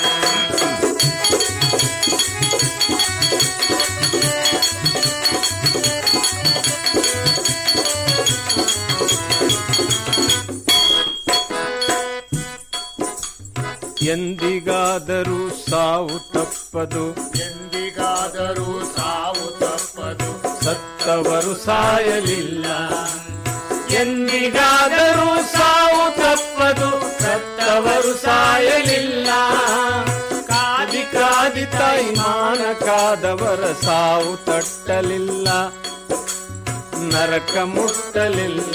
ಎಂದಿಗಾದರೂ ಸಾವು ತಪ್ಪದು ಎಂದಿಗಾದರೂ ಸಾವು ತಪ್ಪದು ಸತ್ತವರು ಸಾಯಲಿಲ್ಲ ಎಂದಿಗಾದರೂ ಸಾವು ತಪ್ಪದು ಸತ್ತವರು ಸಾಯಲಿಲ್ಲ ಕಾದಿ ಕಾದಿ ತಾಯಿ ಮಾನ ಕಾದವರ ಸಾವು ತಟ್ಟಲಿಲ್ಲ ನರಕ ಮುಟ್ಟಲಿಲ್ಲ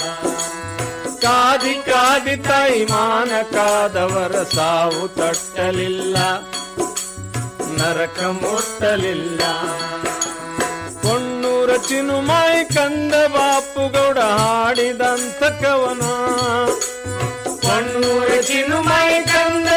ಕಾದಿ ಕಾದಿ ತಾಯಿ ಮಾನ ಕಾದವರ ಸಾವು ತಟ್ಟಲಿಲ್ಲ ನರಕ ಮುಟ್ಟಲಿಲ್ಲ ಕೊಣ್ಣೂರ ಚಿನುಮಾಯಿ ಕಂದ ಬಾಪುಗೌಡ ಹಾಡಿದಂತ ಕವನ ಕೊಣ್ಣೂರ ಚಿನುಮಾಯಿ ಕಂದ